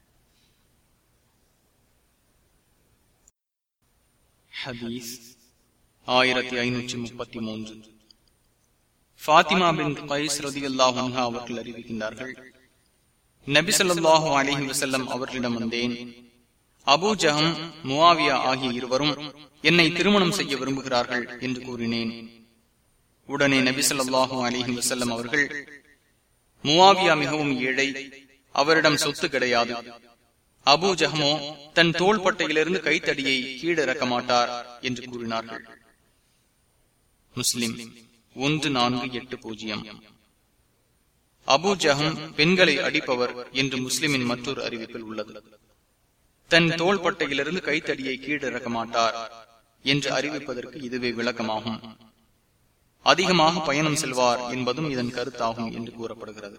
ஹதீஸ் ஆயிரத்தி ஐநூற்றி முப்பத்தி மூன்று பாத்திமா பின் கைஸ் ரதி அல்லாஹா அவர்கள் அறிவிக்கின்றார்கள் நபி சொல்லாஹு அலிஹி வசல்லம் அவர்களிடம் வந்தேன் அபு ஜஹம் முவாவியா ஆகிய இருவரும் என்னை திருமணம் செய்ய விரும்புகிறார்கள் என்று கூறினேன் உடனே நபி சொல்லாஹு அலிஹி வசல்லம் அவர்கள் முவாவியா மிகவும் ஏழை அவரிடம் சொத்து கிடையாது அபு ஜஹமோ தன் தோள்பட்டையிலிருந்து கைத்தடியை கீழிறக்க மாட்டார் என்று கூறினார்கள் முஸ்லிம் ஒன்று நான்கு எட்டு பூஜ்ஜியம் அபு ஜஹம் பெண்களை அடிப்பவர் என்று முஸ்லிமின் மற்றொரு அறிவிப்பில் உள்ளது தன் தோள்பட்டையிலிருந்து கைத்தடியை கீழிறக்க மாட்டார் என்று அறிவிப்பதற்கு இதுவே விளக்கமாகும் அதிகமாக பயணம் செல்வார் என்பதும் இதன் கருத்தாகும் என்று கூறப்படுகிறது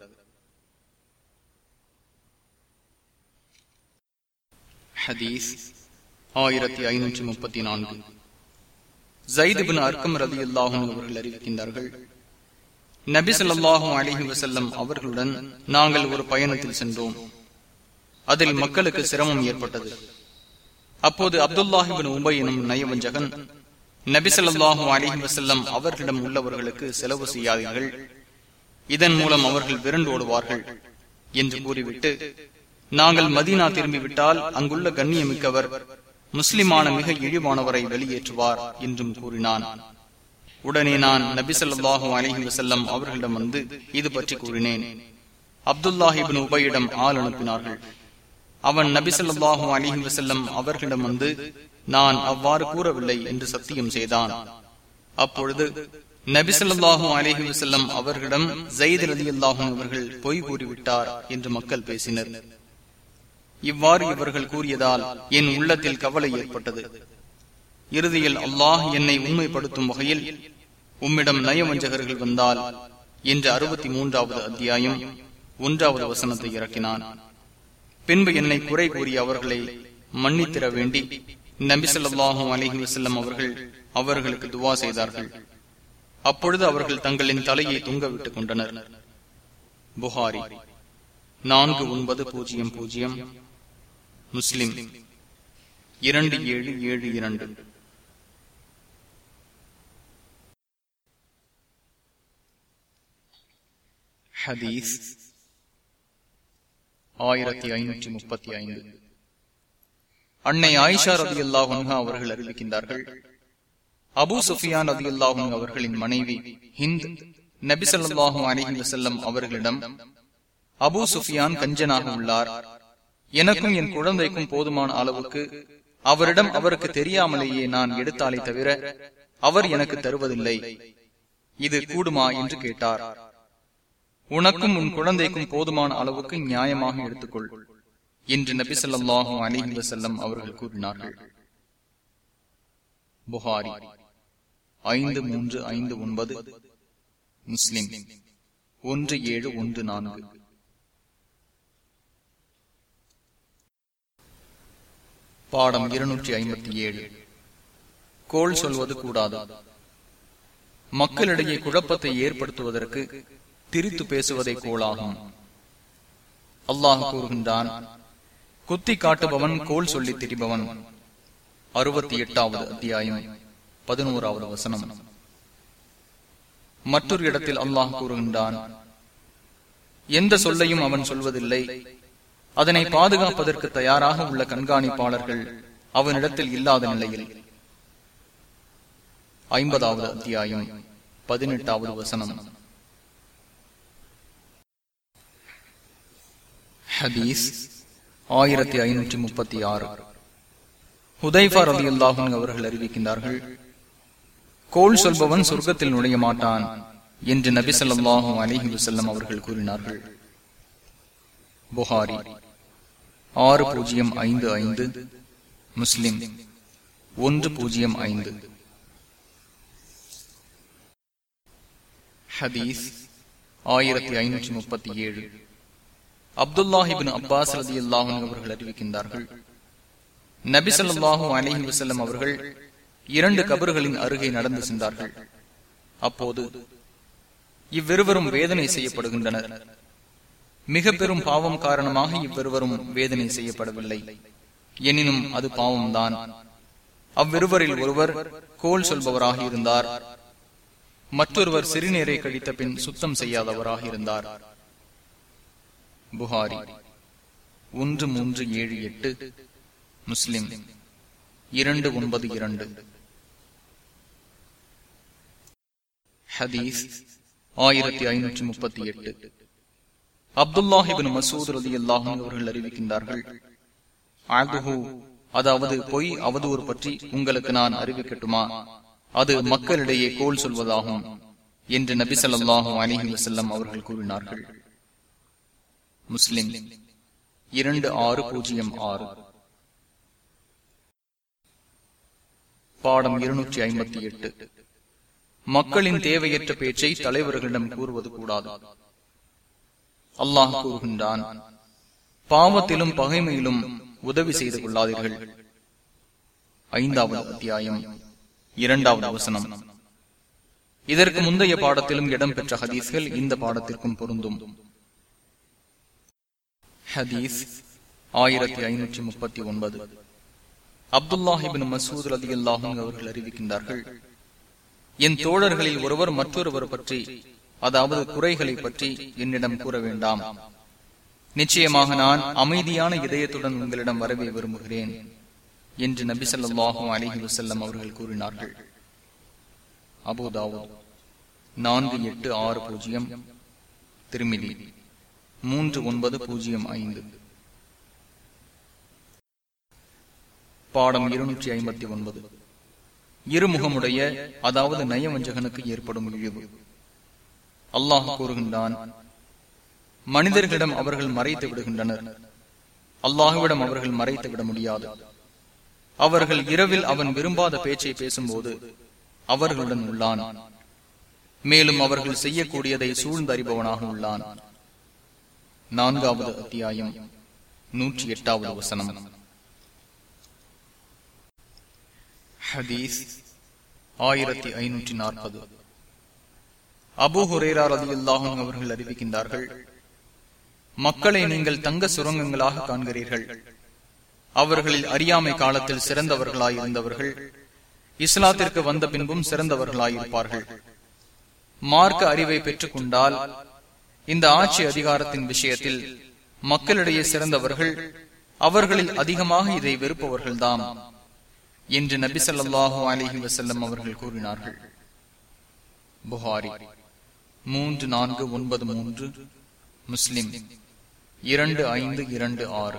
ஹதீஸ் ஆயிரத்தி ஐநூற்றி முப்பத்தி நான்கு ஜைதுபின் அர்க்கம் ரதி அல்லாஹும் அவர்கள் அறிவிக்கின்றார்கள் நபி சொல்லாஹும் அலிஹி வசல்லம் அவர்களுடன் நாங்கள் ஒரு பயணத்தில் சென்றோம் அதில் மக்களுக்கு சிரமம் ஏற்பட்டது அப்போது அப்துல்லாஹிபின் உபை எனும் நயவஞ்சகன் நபி சொல்லாஹும் அலிஹி வசல்லம் அவர்களிடம் உள்ளவர்களுக்கு செலவு செய்யாதீர்கள் இதன் மூலம் அவர்கள் விரண்டு ஓடுவார்கள் என்று கூறிவிட்டு நாங்கள் மதீனா திரும்பிவிட்டால் அங்குள்ள கண்ணியமிக்கவர் முஸ்லிமான மிக இழிவானவரை வெளியேற்றுவார் என்றும் கூறினான் உடனே நான் நபி சொல்லாஹு அலஹி வசல்லம் அவர்களிடம் வந்து இது பற்றி கூறினேன் அப்துல்லாஹிபின் உபையிடம் ஆள் அனுப்பினார்கள் அவன் நபி சொல்லாஹு அலஹி வசல்லம் அவர்களிடம் வந்து நான் அவ்வாறு கூறவில்லை என்று சத்தியம் செய்தான் அப்பொழுது நபி சொல்லாஹு அலஹி வசல்லம் அவர்களிடம் ஜெயித் அலி அல்லாஹும் அவர்கள் பொய் கூறிவிட்டார் என்று மக்கள் பேசினர் இவ்வாறு இவர்கள் கூறியதால் என் உள்ளத்தில் கவலை ஏற்பட்டது இறுதியில் அல்லாஹ் என்னை உண்மைப்படுத்தும் வகையில் உம்மிடம் நயவஞ்சகர்கள் வந்தால் என்று அறுபத்தி மூன்றாவது அத்தியாயம் ஒன்றாவது வசனத்தை இறக்கினான் பின்பு என்னை குறை கூறிய அவர்களை மன்னித்திர வேண்டி நபி சொல்லாஹும் அலிஹி வசல்லம் அவர்கள் அவர்களுக்கு துவா செய்தார்கள் அப்பொழுது அவர்கள் தங்களின் தலையை தொங்க விட்டுக் கொண்டனர் புகாரி நான்கு ஒன்பது பூஜ்ஜியம் பூஜ்ஜியம் முஸ்லிம் இரண்டு ஏழு ஏழு இரண்டு ஹதீஸ் ஆயிரத்தி ஐநூற்றி முப்பத்தி ஐந்து அன்னை ஆயிஷா ரதி அல்லாஹா அவர்கள் அறிவிக்கின்றார்கள் அபு சுஃபியான் ரதி அல்லாஹும் அவர்களின் மனைவி ஹிந்த் நபிசல்லாஹூ அலிஹி வசல்லம் அவர்களிடம் அபு சுஃபியான் கஞ்சனாக உள்ளார் எனக்கும் என் குழந்தைக்கும் போதுமான அளவுக்கு அவரிடம் அவருக்கு தெரியாமலேயே நான் எடுத்தாலே தவிர அவர் எனக்கு தருவதில்லை இது கூடுமா என்று கேட்டார் உனக்கும் உன் குழந்தைக்கும் போதுமான அளவுக்கு நியாயமாக எடுத்துக்கொள் என்று நபி சொல்லாஹு அலிஹி வசல்லம் அவர்கள் கூறினார்கள் புகாரி ஐந்து மூன்று ஐந்து ஒன்பது முஸ்லிம் ஒன்று ஏழு ஒன்று நான்கு பாடம் இருநூற்றி ஐம்பத்தி ஏழு கோள் சொல்வது கூடாது மக்களிடையே குழப்பத்தை ஏற்படுத்துவதற்கு திரித்து பேசுவதை கோளாகும் அல்லாஹ் கூறுகின்றான் குத்தி காட்டுபவன் கோல் சொல்லி திரிபவன் அறுபத்தி எட்டாவது அத்தியாயம் பதினோராவது வசனம் மற்றொரு இடத்தில் அல்லாஹ் கூறுகின்றான் எந்த சொல்லையும் அவன் சொல்வதில்லை அதனை பாதுகாப்பதற்கு தயாராக உள்ள கண்காணிப்பாளர்கள் அவனிடத்தில் இல்லாத நிலையில் ஐம்பதாவது அத்தியாயம் பதினெட்டாவது வசனம் ஹதீஸ் ஆயிரத்தி ஐநூற்றி முப்பத்தி ஆறு ஹுதைஃபா ரதி அல்லாஹும் அவர்கள் அறிவிக்கின்றார்கள் கோல் சொல்பவன் சொர்க்கத்தில் நுழைய மாட்டான் என்று நபி சொல்லாஹும் அலிஹி வசல்லம் அவர்கள் கூறினார்கள் புகாரி ஆறு பூஜ்ஜியம் ஐந்து ஐந்து முஸ்லிம் ஒன்று பூஜ்ஜியம் ஐந்து ஹதீஸ் ஆயிரத்தி ஐநூற்றி முப்பத்தி ஏழு அப்துல்லாஹிபின் அப்பாஸ் ரதி அல்லாஹன் அவர்கள் அறிவிக்கின்றார்கள் நபிசல்லாஹூ அலிஹி வசல்லம் அவர்கள் இரண்டு கபர்களின் அருகே நடந்து சென்றார்கள் அப்போது இவ்விருவரும் வேதனை செய்யப்படுகின்றனர் மிக பெரும் பாவம் காரணமாக இவ்விருவரும் வேதனை செய்யப்படவில்லை எனினும் அது பாவம்தான் அவ்விருவரில் ஒருவர் கோல் சொல்பவராக இருந்தார் மற்றொருவர் சிறுநீரை கழித்த பின் சுத்தம் செய்யாதவராக இருந்தார் புகாரி ஒன்று மூன்று ஏழு எட்டு முஸ்லிம் இரண்டு ஒன்பது இரண்டு ஹதீஸ் ஆயிரத்தி ஐநூற்றி முப்பத்தி எட்டு அப்துல்லாஹிபின் மசூத் ரதி அல்லாஹும் அவர்கள் அறிவிக்கின்றார்கள் ஆகுஹு அதாவது பொய் அவதூறு பற்றி உங்களுக்கு நான் அறிவிக்கட்டுமா அது மக்களிடையே கோல் சொல்வதாகும் என்று நபி சொல்லாஹும் அலிஹி வசல்லம் அவர்கள் கூறினார்கள் முஸ்லிம் இரண்டு ஆறு பூஜ்ஜியம் ஆறு பாடம் இருநூற்றி ஐம்பத்தி எட்டு மக்களின் தேவையற்ற பேச்சை தலைவர்களிடம் கூறுவது கூடாது அல்லாஹ் கூறுகின்றான் பாவத்திலும் பகைமையிலும் உதவி செய்து கொள்ளாதீர்கள் ஐந்தாவது அத்தியாயம் இரண்டாவது அவசனம் இதற்கு முந்தைய பாடத்திலும் இடம்பெற்ற ஹதீஸ்கள் இந்த பாடத்திற்கும் பொருந்தும் ஹதீஸ் ஆயிரத்தி ஐநூற்றி முப்பத்தி ஒன்பது அப்துல்லாஹிபின் மசூத் அலி அல்லாஹும் அவர்கள் அறிவிக்கின்றார்கள் என் தோழர்களில் ஒருவர் மற்றொருவர் பற்றி அதாவது குறைகளை பற்றி என்னிடம் கூற வேண்டாம் நிச்சயமாக நான் அமைதியான இதயத்துடன் உங்களிடம் வரவே விரும்புகிறேன் என்று நபி சொல்லாஹும் அலிஹி வசல்லம் அவர்கள் கூறினார்கள் அபுதாவோ நான்கு எட்டு ஆறு பூஜ்ஜியம் திருமிதி மூன்று ஒன்பது பூஜ்ஜியம் ஐந்து பாடம் இருநூற்றி ஐம்பத்தி ஒன்பது இருமுகமுடைய அதாவது நயவஞ்சகனுக்கு ஏற்படும் இழிவு அல்லாஹ் கூறுகின்றான் மனிதர்களிடம் அவர்கள் மறைத்து விடுகின்றனர் அல்லாஹுவிடம் அவர்கள் மறைத்து விட முடியாது அவர்கள் இரவில் அவன் விரும்பாத பேச்சை பேசும்போது அவர்களுடன் உள்ளான் மேலும் அவர்கள் செய்யக்கூடியதை சூழ்ந்தறிபவனாக உள்ளான் நான்காவது அத்தியாயம் நூற்றி எட்டாவது வசனம் ஹதீஸ் ஆயிரத்தி ஐநூற்றி நாற்பது அபு ஹுரேரா ரதி அல்லாஹும் அவர்கள் அறிவிக்கின்றார்கள் மக்களை நீங்கள் தங்க சுரங்கங்களாக காண்கிறீர்கள் அவர்களில் அறியாமை காலத்தில் சிறந்தவர்களாய் இருந்தவர்கள் இஸ்லாத்திற்கு வந்த பின்பும் சிறந்தவர்களாயிருப்பார்கள் மார்க்க அறிவை பெற்றுக் கொண்டால் இந்த ஆட்சி அதிகாரத்தின் விஷயத்தில் மக்களிடையே சிறந்தவர்கள் அவர்களில் அதிகமாக இதை வெறுப்பவர்கள்தாம் என்று நபி சொல்லாஹு அலிஹி வசல்லம் அவர்கள் கூறினார்கள் புகாரி மூன்று நான்கு ஒன்பது மூன்று முஸ்லிம் இரண்டு ஐந்து இரண்டு ஆறு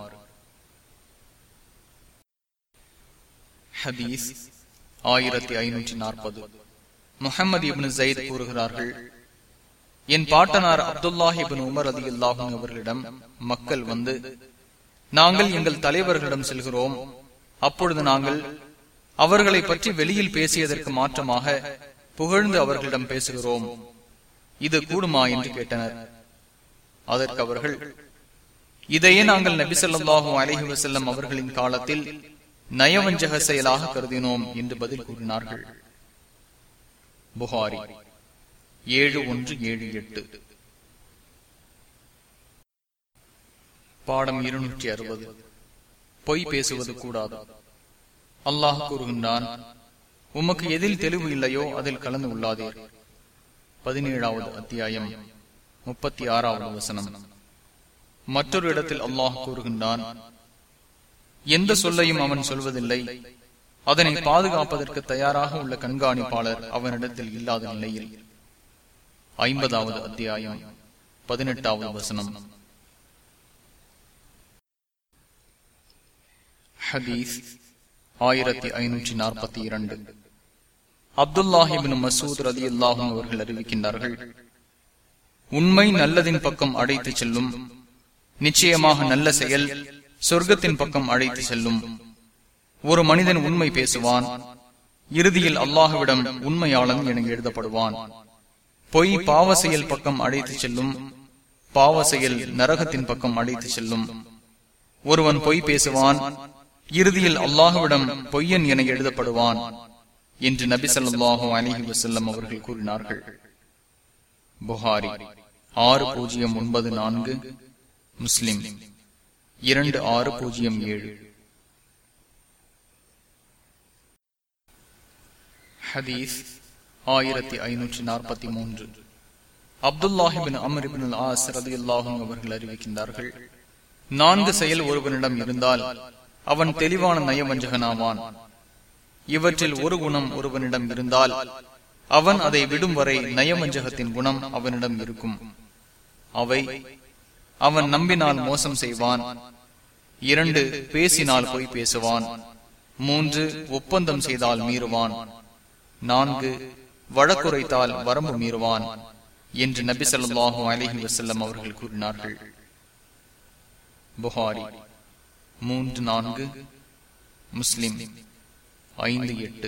ஹதீஸ் ஆயிரத்தி ஐநூற்றி நாற்பது முகமது இபின் ஜயித் கூறுகிறார்கள் என் பாட்டனார் அப்துல்லாஹிபின் உமர் அதி அல்லாஹும் அவர்களிடம் மக்கள் வந்து நாங்கள் எங்கள் தலைவர்களிடம் செல்கிறோம் அப்பொழுது நாங்கள் அவர்களை பற்றி வெளியில் பேசியதற்கு மாற்றமாக புகழ்ந்து அவர்களிடம் பேசுகிறோம் இது கூடுமா என்று கேட்டனர் அதற்கு அவர்கள் இதையே நாங்கள் நபி சொல்லாஹும் அலஹி வசல்லம் அவர்களின் காலத்தில் நயவஞ்சக செயலாக கருதினோம் என்று பதில் கூறினார்கள் புகாரி ஏழு ஒன்று ஏழு எட்டு பாடம் இருநூற்றி அறுபது பொய் பேசுவது கூடாது அல்லாஹ் கூறுகின்றான் உமக்கு எதில் தெளிவு இல்லையோ அதில் கலந்து கொள்ளாதீர் பதினேழாவது அத்தியாயம் முப்பத்தி ஆறாவது வசனம் மற்றொரு இடத்தில் அல்லாஹ் கூறுகின்றான் எந்த சொல்லையும் அவன் சொல்வதில்லை அதனை பாதுகாப்பதற்கு தயாராக உள்ள கண்காணிப்பாளர் அவனிடத்தில் இல்லாத நிலையில் ஐம்பதாவது அத்தியாயம் பதினெட்டாவது வசனம் ஹதீஸ் ஆயிரத்தி ஐநூற்றி நாற்பத்தி இரண்டு அப்துல்லாஹிபின் மசூத் ரதி அல்லாஹும் அவர்கள் அறிவிக்கின்றார்கள் உண்மை நல்லதின் பக்கம் அழைத்து செல்லும் நிச்சயமாக நல்ல செயல் சொர்க்கத்தின் பக்கம் அழைத்து செல்லும் ஒரு மனிதன் உண்மை பேசுவான் இறுதியில் அல்லாஹுவிடம் உண்மையாளன் என எழுதப்படுவான் பொய் பாவ செயல் பக்கம் அழைத்து செல்லும் பாவ செயல் நரகத்தின் பக்கம் அழைத்து செல்லும் ஒருவன் பொய் பேசுவான் இறுதியில் அல்லாஹுவிடம் பொய்யன் என எழுதப்படுவான் என்று நபி சொல்லாஹு அலிஹி வசல்லம் அவர்கள் கூறினார்கள் புகாரி ஆறு பூஜ்ஜியம் ஒன்பது நான்கு முஸ்லிம் இரண்டு ஆறு பூஜ்ஜியம் ஏழு ஹதீஸ் ஆயிரத்தி ஐநூற்றி நாற்பத்தி மூன்று அப்துல்லாஹிபின் அமரிபின் ஆஸ் ரதி அல்லாஹும் அவர்கள் அறிவிக்கின்றார்கள் நான்கு செயல் ஒருவனிடம் இருந்தால் அவன் தெளிவான நயவஞ்சகனாவான் இவற்றில் ஒரு குணம் ஒருவனிடம் இருந்தால் அவன் அதை விடும் வரை நயவஞ்சகத்தின் குணம் அவனிடம் இருக்கும் அவை அவன் நம்பினால் மோசம் செய்வான் இரண்டு பேசினால் பொய் பேசுவான் மூன்று ஒப்பந்தம் செய்தால் மீறுவான் நான்கு வழக்குரைத்தால் வரம்பு மீறுவான் என்று நபி சொல்லாஹு அலிஹி வசல்லம் அவர்கள் கூறினார்கள் புகாரி மூன்று நான்கு முஸ்லிம் ஐந்து எட்டு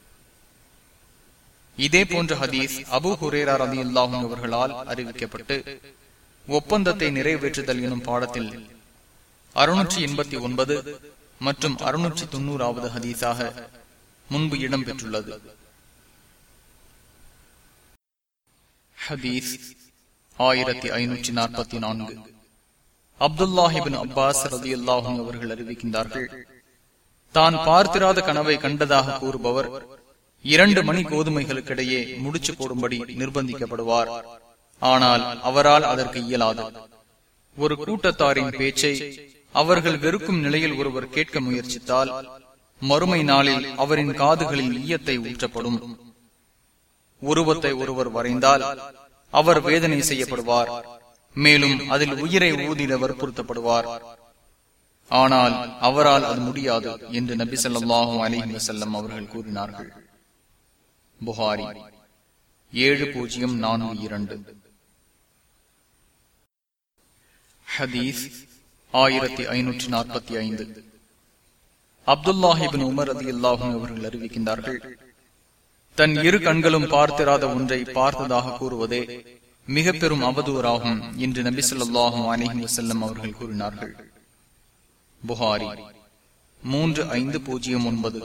இதே போன்ற ஹதீஸ் அபு ஹுரேரா ரதி அல்லாஹும் அவர்களால் அறிவிக்கப்பட்டு ஒப்பந்தத்தை நிறைவேற்றுதல் எனும் பாடத்தில் அறுநூற்றி எண்பத்தி ஒன்பது மற்றும் அறுநூற்றி தொண்ணூறாவது ஹதீஸாக முன்பு இடம்பெற்றுள்ளது ஹதீஸ் ஆயிரத்தி ஐநூற்றி நாற்பத்தி நான்கு அப்துல்லாஹிபின் அப்பாஸ் ரதி அல்லாஹும் அவர்கள் அறிவிக்கின்றார்கள் தான் பார்த்திராத கனவை கண்டதாக கூறுபவர் இரண்டு மணி கோதுமைகளுக்கிடையே முடிச்சு போடும்படி நிர்பந்திக்கப்படுவார் ஆனால் அவரால் அதற்கு இயலாது ஒரு கூட்டத்தாரின் பேச்சை அவர்கள் வெறுக்கும் நிலையில் ஒருவர் கேட்க முயற்சித்தால் மறுமை நாளில் அவரின் காதுகளில் ஈயத்தை ஊற்றப்படும் உருவத்தை ஒருவர் வரைந்தால் அவர் வேதனை செய்யப்படுவார் மேலும் அதில் உயிரை ஊதிட வற்புறுத்தப்படுவார் ஆனால் அவரால் அது முடியாது என்று நபி சொல்லாஹும் அலிஹி வசல்லம் அவர்கள் கூறினார்கள் புகாரி ஏழு பூஜ்ஜியம் நான்கு இரண்டு ஹதீஸ் ஆயிரத்தி ஐநூற்றி நாற்பத்தி ஐந்து அப்துல்லாஹிபின் உமர் அதி அல்லாஹும் அவர்கள் அறிவிக்கின்றார்கள் தன் இரு கண்களும் பார்த்திராத ஒன்றை பார்த்ததாக கூறுவதே மிக பெரும் அவதூறாகும் என்று நபி சொல்லாஹும் அலிஹி வசல்லம் அவர்கள் கூறினார்கள் புகாரி மூன்று ஐந்து பூஜ்ஜியம் ஒன்பது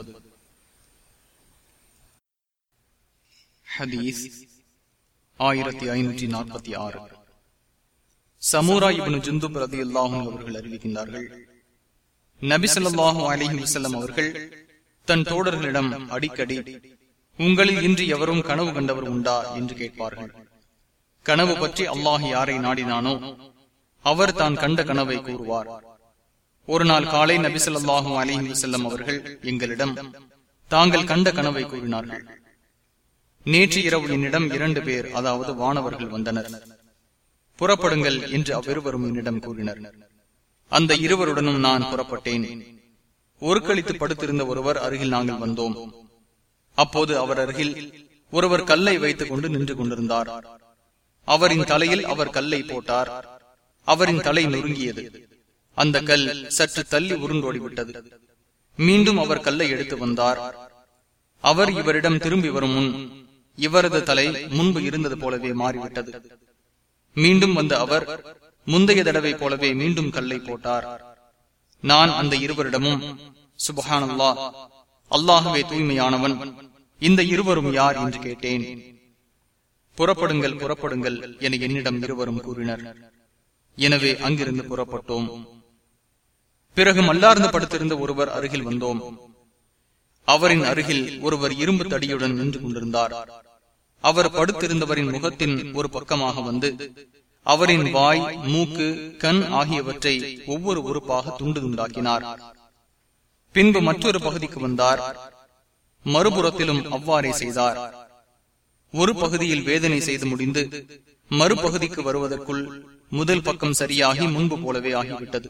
ஹதீஸ் ஆயிரத்தி ஐநூற்றி நாற்பத்தி ஆறு சமூரா இவனு ஜுந்து பிரதி அல்லாஹும் அவர்கள் அறிவிக்கின்றார்கள் நபி சொல்லாஹு அலிஹி வசல்லம் அவர்கள் தன் தோழர்களிடம் அடிக்கடி உங்களில் இன்று எவரும் கனவு கண்டவர் உண்டா என்று கேட்பார்கள் கனவு பற்றி அல்லாஹ் யாரை நாடினானோ அவர் தான் கண்ட கனவை கூறுவார் ஒரு நாள் காலை நபி சொல்லாஹு அலிஹி வசல்லம் அவர்கள் எங்களிடம் தாங்கள் கண்ட கனவை கூறினார்கள் நேற்று இரவு என்னிடம் இரண்டு பேர் அதாவது வானவர்கள் வந்தனர் புறப்படுங்கள் என்று அவ்விருவரும் என்னிடம் கூறினர் அந்த இருவருடனும் நான் புறப்பட்டேன் ஒரு கழித்து படுத்திருந்த ஒருவர் அருகில் நாங்கள் வந்தோம் அப்போது அவர் அருகில் ஒருவர் கல்லை வைத்துக் கொண்டு நின்று கொண்டிருந்தார் அவரின் தலையில் அவர் கல்லை போட்டார் அவரின் தலை நொறுங்கியது அந்த கல் சற்று தள்ளி உருண்டோடிவிட்டது மீண்டும் அவர் கல்லை எடுத்து வந்தார் அவர் இவரிடம் திரும்பி வரும் முன் இவரது தலை முன்பு இருந்தது போலவே மாறிவிட்டது மீண்டும் வந்த அவர் முந்தைய தடவை போலவே மீண்டும் கல்லை போட்டார் நான் அந்த இருவரிடமும் சுபஹானல்லா அல்லாஹுவே தூய்மையானவன் இந்த இருவரும் யார் என்று கேட்டேன் புறப்படுங்கள் புறப்படுங்கள் என என்னிடம் இருவரும் கூறினர் எனவே அங்கிருந்து புறப்பட்டோம் பிறகு மல்லார்ந்து படுத்திருந்த ஒருவர் அருகில் வந்தோம் அவரின் அருகில் ஒருவர் இரும்பு தடியுடன் நின்று கொண்டிருந்தார் அவர் படுத்திருந்தவரின் முகத்தின் ஒரு பக்கமாக வந்து அவரின் வாய் மூக்கு கண் ஆகியவற்றை ஒவ்வொரு உறுப்பாக துண்டு துண்டாக்கினார் பின்பு மற்றொரு பகுதிக்கு வந்தார் மறுபுறத்திலும் அவ்வாறே செய்தார் ஒரு பகுதியில் வேதனை செய்து முடிந்து மறுபகுதிக்கு வருவதற்குள் முதல் பக்கம் சரியாகி முன்பு போலவே ஆகிவிட்டது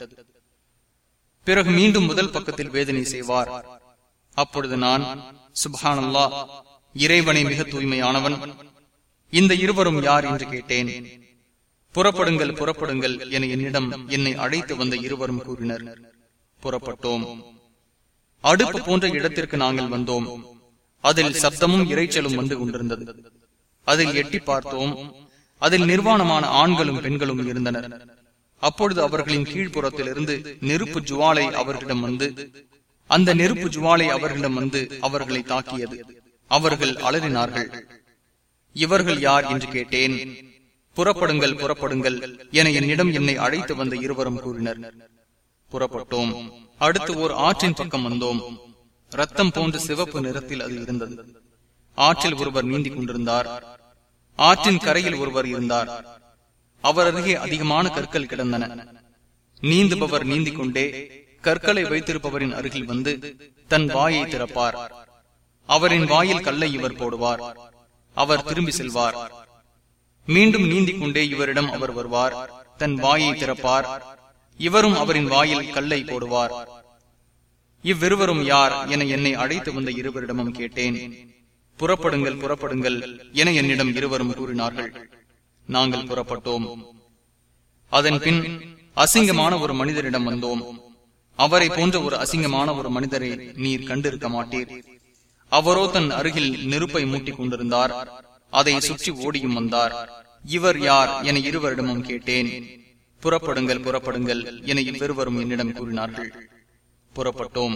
பிறகு மீண்டும் முதல் பக்கத்தில் வேதனை செய்வார் அப்பொழுது நான் சுபானல்லா இறைவனை மிக தூய்மையானவன் இந்த இருவரும் யார் என்று கேட்டேன் புறப்படுங்கள் புறப்படுங்கள் என என்னிடம் என்னை அழைத்து வந்த இருவரும் கூறினர் புறப்பட்டோம் அடுப்பு போன்ற இடத்திற்கு நாங்கள் வந்தோம் அதில் சப்தமும் இறைச்சலும் வந்து கொண்டிருந்தது அதில் எட்டி பார்த்தோம் அதில் நிர்வாணமான ஆண்களும் பெண்களும் இருந்தனர் அப்பொழுது அவர்களின் கீழ்ப்புறத்தில் இருந்து நெருப்பு ஜுவாலை அவர்களிடம் வந்து அந்த நெருப்பு ஜுவாலை அவர்களிடம் வந்து அவர்களை தாக்கியது அவர்கள் அலறினார்கள் இவர்கள் யார் என்று கேட்டேன் புறப்படுங்கள் புறப்படுங்கள் என என்னிடம் என்னை அழைத்து வந்த இருவரும் கூறினர் புறப்பட்டோம் அடுத்து ஓர் ஆற்றின் பக்கம் வந்தோம் ரத்தம் போன்ற சிவப்பு நிறத்தில் அது இருந்தது ஆற்றில் ஒருவர் நீந்திக் கொண்டிருந்தார் ஆற்றின் கரையில் ஒருவர் இருந்தார் அவர் அருகே அதிகமான கற்கள் கிடந்தன நீந்துபவர் நீந்திக் கொண்டே கற்களை வைத்திருப்பவரின் அருகில் வந்து தன் வாயை திறப்பார் அவரின் வாயில் கல்லை இவர் போடுவார் அவர் திரும்பி செல்வார் மீண்டும் நீந்திக் கொண்டே இவரிடம் அவர் வருவார் தன் வாயை திறப்பார் இவரும் அவரின் வாயில் கல்லை போடுவார் இவ்விருவரும் யார் என என்னை அழைத்து வந்த இருவரிடமும் கேட்டேன் புறப்படுங்கள் புறப்படுங்கள் என என்னிடம் இருவரும் கூறினார்கள் நாங்கள் புறப்பட்டோம் அதன் பின் அசிங்கமான ஒரு மனிதரிடம் வந்தோம் அவரை போன்ற ஒரு அசிங்கமான ஒரு மனிதரை நீர் கண்டிருக்க மாட்டீர் அவரோ தன் அருகில் நெருப்பை மூட்டிக் கொண்டிருந்தார் அதை சுற்றி ஓடியும் வந்தார் இவர் யார் என இருவரிடமும் கேட்டேன் புறப்படுங்கள் புறப்படுங்கள் என இவ்விருவரும் என்னிடம் கூறினார்கள் புறப்பட்டோம்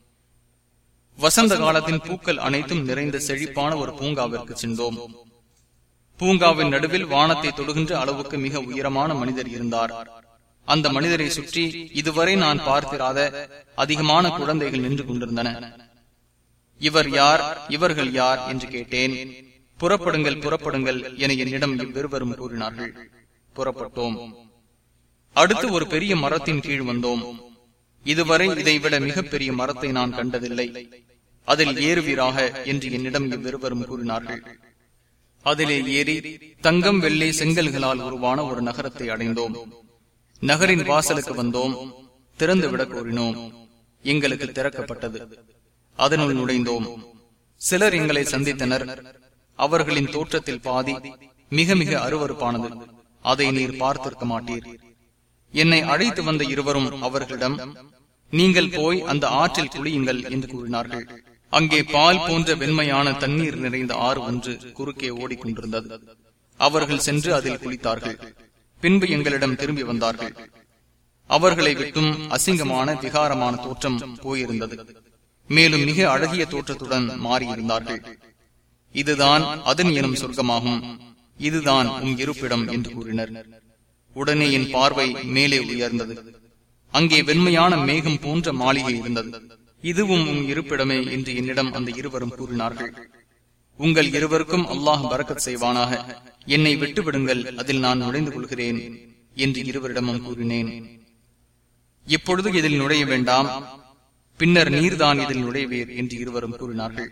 வசந்த காலத்தின் பூக்கள் அனைத்தும் நிறைந்த செழிப்பான ஒரு பூங்காவிற்கு சென்றோம் பூங்காவின் நடுவில் வானத்தை தொடுகின்ற அளவுக்கு மிக உயரமான மனிதர் இருந்தார் அந்த மனிதரை சுற்றி இதுவரை நான் பார்த்திராத அதிகமான குழந்தைகள் நின்று கொண்டிருந்தன இவர் யார் இவர்கள் யார் என்று கேட்டேன் புறப்படுங்கள் புறப்படுங்கள் என என்னிடம் இவ்விருவரும் கூறினார்கள் புறப்பட்டோம் அடுத்து ஒரு பெரிய மரத்தின் கீழ் வந்தோம் இதுவரை இதைவிட மிகப்பெரிய மரத்தை நான் கண்டதில்லை அதில் ஏறுவீராக என்று என்னிடம் இவ்விருவரும் கூறினார்கள் அதிலே ஏறி தங்கம் வெள்ளை செங்கல்களால் உருவான ஒரு நகரத்தை அடைந்தோம் நகரின் வாசலுக்கு வந்தோம் திறந்து விட கோரினோம் எங்களுக்கு திறக்கப்பட்டது அதனுள் நுழைந்தோம் சிலர் எங்களை சந்தித்தனர் அவர்களின் தோற்றத்தில் பாதி மிக மிக அருவறுப்பானது அதை நீர் பார்த்திருக்க மாட்டீர் என்னை அழைத்து வந்த இருவரும் அவர்களிடம் நீங்கள் போய் அந்த ஆற்றில் குளியுங்கள் என்று கூறினார்கள் அங்கே பால் போன்ற வெண்மையான தண்ணீர் நிறைந்த ஆறு ஒன்று குறுக்கே ஓடிக்கொண்டிருந்தது அவர்கள் சென்று அதில் குளித்தார்கள் பின்பு எங்களிடம் திரும்பி வந்தார்கள் அவர்களை விட்டும் அசிங்கமான விகாரமான தோற்றம் போயிருந்தது மேலும் மிக அழகிய தோற்றத்துடன் மாறியிருந்தார்கள் இதுதான் அதன் எனும் சொர்க்கமாகும் இதுதான் உன் இருப்பிடம் என்று கூறினர் உடனே என் பார்வை மேலே உயர்ந்தது அங்கே வெண்மையான மேகம் போன்ற மாளிகை இருந்தது இதுவும் உன் இருப்பிடமே என்று என்னிடம் அந்த இருவரும் கூறினார்கள் உங்கள் இருவருக்கும் அல்லாஹ் பறக்கத் செய்வானாக என்னை விட்டுவிடுங்கள் அதில் நான் நுழைந்து கொள்கிறேன் என்று இருவரிடமும் கூறினேன் இப்பொழுது இதில் நுழைய வேண்டாம் பின்னர் நீர்தான் இதில் நுழைவீர் என்று இருவரும் கூறினார்கள்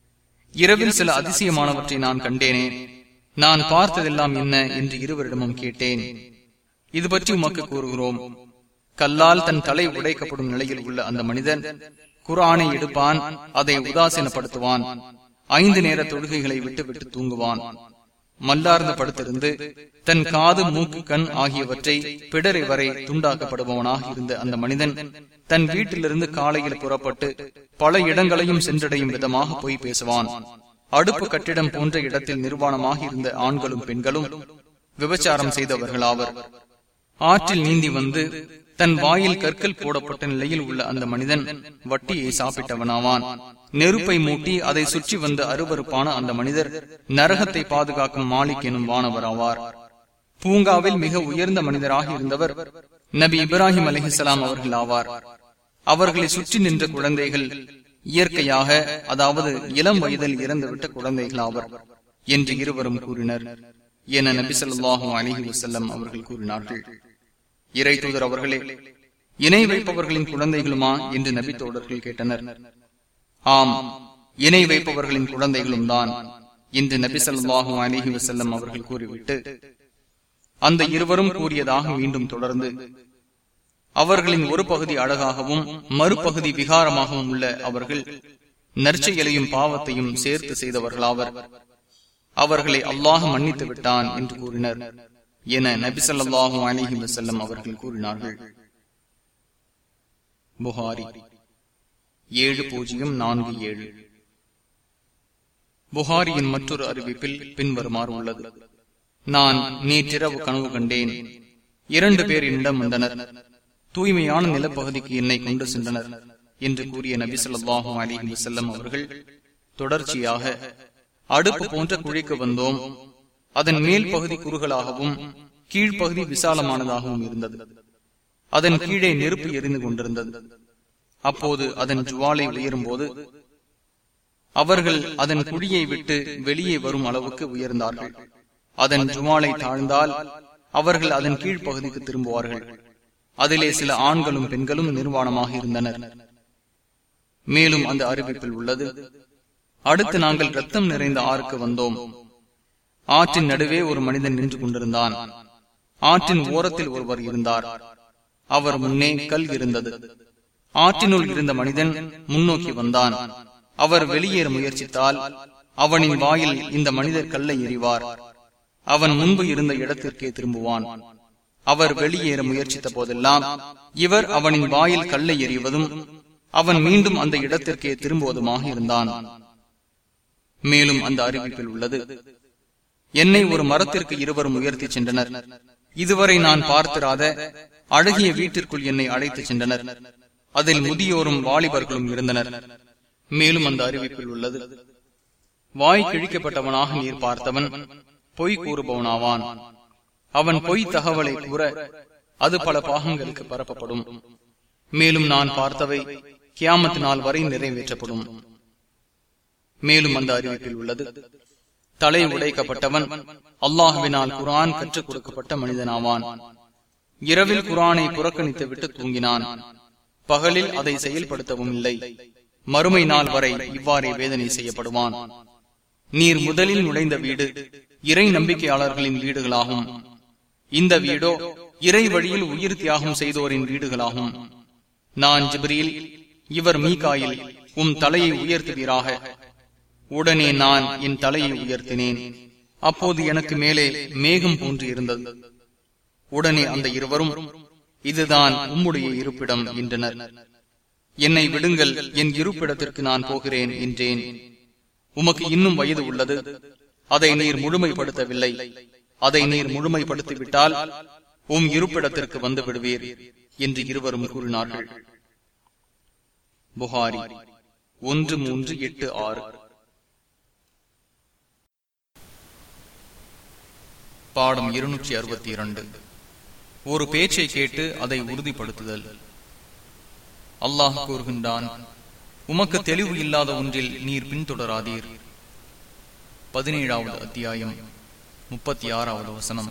இரவில் சில அதிசயமானவற்றை நான் கண்டேனே நான் பார்த்ததெல்லாம் என்ன என்று இருவரிடமும் கேட்டேன் இது பற்றி உமக்கு கூறுகிறோம் கல்லால் தன் தலை உடைக்கப்படும் நிலையில் உள்ள அந்த மனிதன் குரானை எடுப்பான் அதை உதாசீனப்படுத்துவான் ஐந்து நேர தொழுகைகளை விட்டுவிட்டு தூங்குவான் மல்லார்ந்து படுத்திருந்து தன் காது மூக்கு கண் ஆகியவற்றை பிடரை வரை துண்டாக்கப்படுபவனாக இருந்த அந்த மனிதன் தன் வீட்டிலிருந்து காலையில் புறப்பட்டு பல இடங்களையும் சென்றடையும் விதமாக போய் பேசுவான் அடுப்பு கட்டிடம் போன்ற இடத்தில் நிர்வாணமாக இருந்த ஆண்களும் பெண்களும் விபச்சாரம் செய்தவர்களாவர் ஆற்றில் நீந்தி வந்து தன் வாயில் கற்கள் போடப்பட்ட நிலையில் உள்ள அந்த மனிதன் வட்டியை சாப்பிட்டவனாவான் நெருப்பை மூட்டி அதை சுற்றி வந்த அருவறுப்பான அந்த மனிதர் நரகத்தை பாதுகாக்கும் மாலிக் எனும் வானவர் ஆவார் பூங்காவில் மிக உயர்ந்த மனிதராக இருந்தவர் நபி இப்ராஹிம் அலிஹிசலாம் அவர்கள் ஆவார் அவர்களை சுற்றி நின்ற குழந்தைகள் இயற்கையாக அதாவது இளம் வயதில் இறந்துவிட்ட குழந்தைகள் ஆவர் என்று இருவரும் கூறினர் என நபி சொல்லாஹும் அலிஹி வசல்லம் அவர்கள் கூறினார்கள் இறை தூதர் அவர்களே இணை வைப்பவர்களின் குழந்தைகளுமா என்று நபி தோழர்கள் கேட்டனர் ஆம் இணை வைப்பவர்களின் குழந்தைகளும் தான் என்று நபி சொல்லாஹும் அலிஹி வசல்லம் அவர்கள் கூறிவிட்டு அந்த இருவரும் கூறியதாக மீண்டும் தொடர்ந்து அவர்களின் ஒரு பகுதி அழகாகவும் மறுபகுதி விகாரமாகவும் உள்ள அவர்கள் நற்செயலையும் பாவத்தையும் சேர்த்து செய்தவர்களாவர் அவர்களை அல்லாஹ் மன்னித்து விட்டான் என்று கூறினர் என நபிசல்லாஹும் அலிஹி வசல்லம் அவர்கள் கூறினார்கள் புகாரி ஏழு பூஜ்ஜியம் நான்கு ஏழு புகாரியின் மற்றொரு அறிவிப்பில் பின்வருமாறு உள்ளது நான் நேற்றிரவு கனவு கண்டேன் இரண்டு பேர் என்னிடம் வந்தனர் தூய்மையான நிலப்பகுதிக்கு என்னை கொண்டு சென்றனர் என்று கூறிய நபி சொல்லாஹும் அலிஹி வசல்லம் அவர்கள் தொடர்ச்சியாக அடுப்பு போன்ற குழிக்கு வந்தோம் அதன் மேல் பகுதி குறுகலாகவும் கீழ்ப்பகுதி விசாலமானதாகவும் இருந்தது அதன் கீழே நெருப்பு எரிந்து கொண்டிருந்தது அப்போது அதன் ஜுவாலை உயரும் போது அவர்கள் அதன் குழியை விட்டு வெளியே வரும் அளவுக்கு உயர்ந்தார்கள் அதன் ஜுவாலை தாழ்ந்தால் அவர்கள் அதன் கீழ்ப்பகுதிக்கு திரும்புவார்கள் அதிலே சில ஆண்களும் பெண்களும் நிர்வாணமாக இருந்தனர் மேலும் அந்த அறிவிப்பில் உள்ளது அடுத்து நாங்கள் ரத்தம் நிறைந்த ஆறுக்கு வந்தோம் ஆற்றின் நடுவே ஒரு மனிதன் நின்று கொண்டிருந்தான் ஆற்றின் ஓரத்தில் ஒருவர் இருந்தார் அவர் முன்னே கல் இருந்தது ஆற்றினுள் இருந்த மனிதன் முன்னோக்கி வந்தான் அவர் வெளியேற முயற்சித்தால் அவனின் வாயில் இந்த மனிதர் கல்லை எறிவார் அவன் முன்பு இருந்த இடத்திற்கே திரும்புவான் அவர் வெளியேற முயற்சித்த போதெல்லாம் இவர் அவனின் வாயில் கல்லை எறிவதும் அவன் மீண்டும் அந்த இடத்திற்கே திரும்புவதுமாக இருந்தான் மேலும் அந்த அறிவிப்பில் உள்ளது என்னை ஒரு மரத்திற்கு இருவரும் உயர்த்தி சென்றனர் இதுவரை நான் பார்த்திராத அழகிய வீட்டிற்குள் என்னை அழைத்துச் சென்றனர் அதில் முதியோரும் வாலிபர்களும் இருந்தனர் மேலும் அந்த அறிவிப்பில் உள்ளது வாய் கிழிக்கப்பட்டவனாக நீர் பார்த்தவன் பொய் கூறுபவனாவான் அவன் பொய் தகவலை கூற அது பல பாகங்களுக்கு பரப்பப்படும் மேலும் நான் பார்த்தவை கியாமத்து நாள் வரை நிறைவேற்றப்படும் மேலும் அந்த அறிவிப்பில் உள்ளது தலை உடைக்கப்பட்டவன் அல்லாஹுவினால் குரான் கற்றுக் கொடுக்கப்பட்ட மனிதனாவான் இரவில் குரானை புறக்கணித்து விட்டு தூங்கினான் பகலில் அதை செயல்படுத்தவும் இல்லை மறுமை நாள் வரை இவ்வாறே வேதனை செய்யப்படுவான் நீர் முதலில் நுழைந்த வீடு இறை நம்பிக்கையாளர்களின் வீடுகளாகும் இந்த வீடோ இறை வழியில் உயிர் தியாகம் செய்தோரின் வீடுகளாகும் நான் ஜிப்ரீல் இவர் மீகாயில் உம் தலையை உயர்த்துவீராக உடனே நான் என் தலையை உயர்த்தினேன் அப்போது எனக்கு மேலே மேகம் போன்று இருந்தது உடனே அந்த இருவரும் இதுதான் உம்முடைய இருப்பிடம் என்றனர் என்னை விடுங்கள் என் இருப்பிடத்திற்கு நான் போகிறேன் என்றேன் உமக்கு இன்னும் வயது உள்ளது அதை நீர் முழுமைப்படுத்தவில்லை அதை நீர் முழுமைப்படுத்திவிட்டால் உம் இருப்பிடத்திற்கு வந்து விடுவீர் என்று இருவரும் கூறினார்கள் புகாரி ஒன்று மூன்று எட்டு ஆறு பாடம் இருநூற்றி அறுபத்தி இரண்டு ஒரு பேச்சை கேட்டு அதை உறுதிப்படுத்துதல் அல்லாஹ் கூறுகின்றான் உமக்கு தெளிவு இல்லாத ஒன்றில் நீர் பின்தொடராதீர் பதினேழாவது அத்தியாயம் முப்பத்தி ஆறாவது வசனம்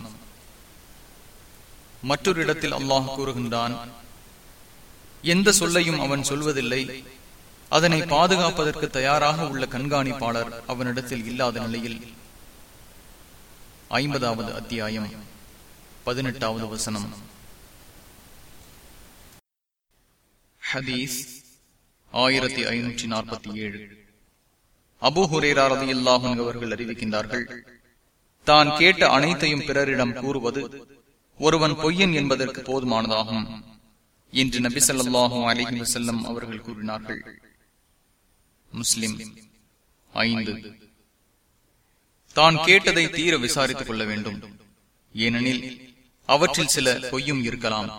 மற்றொரு இடத்தில் அல்லாஹ் கூறுகின்றான் எந்த சொல்லையும் அவன் சொல்வதில்லை அதனை பாதுகாப்பதற்கு தயாராக உள்ள கண்காணிப்பாளர் அவனிடத்தில் இல்லாத நிலையில் ஐம்பதாவது அத்தியாயம் பதினெட்டாவது வசனம் ஹதீஸ் ஆயிரத்தி ஐநூற்றி நாற்பத்தி ஏழு அபு ஹுரேராரதி இல்லாஹும் அவர்கள் அறிவிக்கின்றார்கள் தான் கேட்ட அனைத்தையும் பிறரிடம் கூறுவது ஒருவன் பொய்யன் என்பதற்கு போதுமானதாகும் என்று நபி சொல்லாஹும் அலிஹி வசல்லம் அவர்கள் கூறினார்கள் முஸ்லிம் ஐந்து தான் கேட்டதை தீர விசாரித்துக் கொள்ள வேண்டும் ஏனெனில் அவற்றில் சில பொய்யும் இருக்கலாம்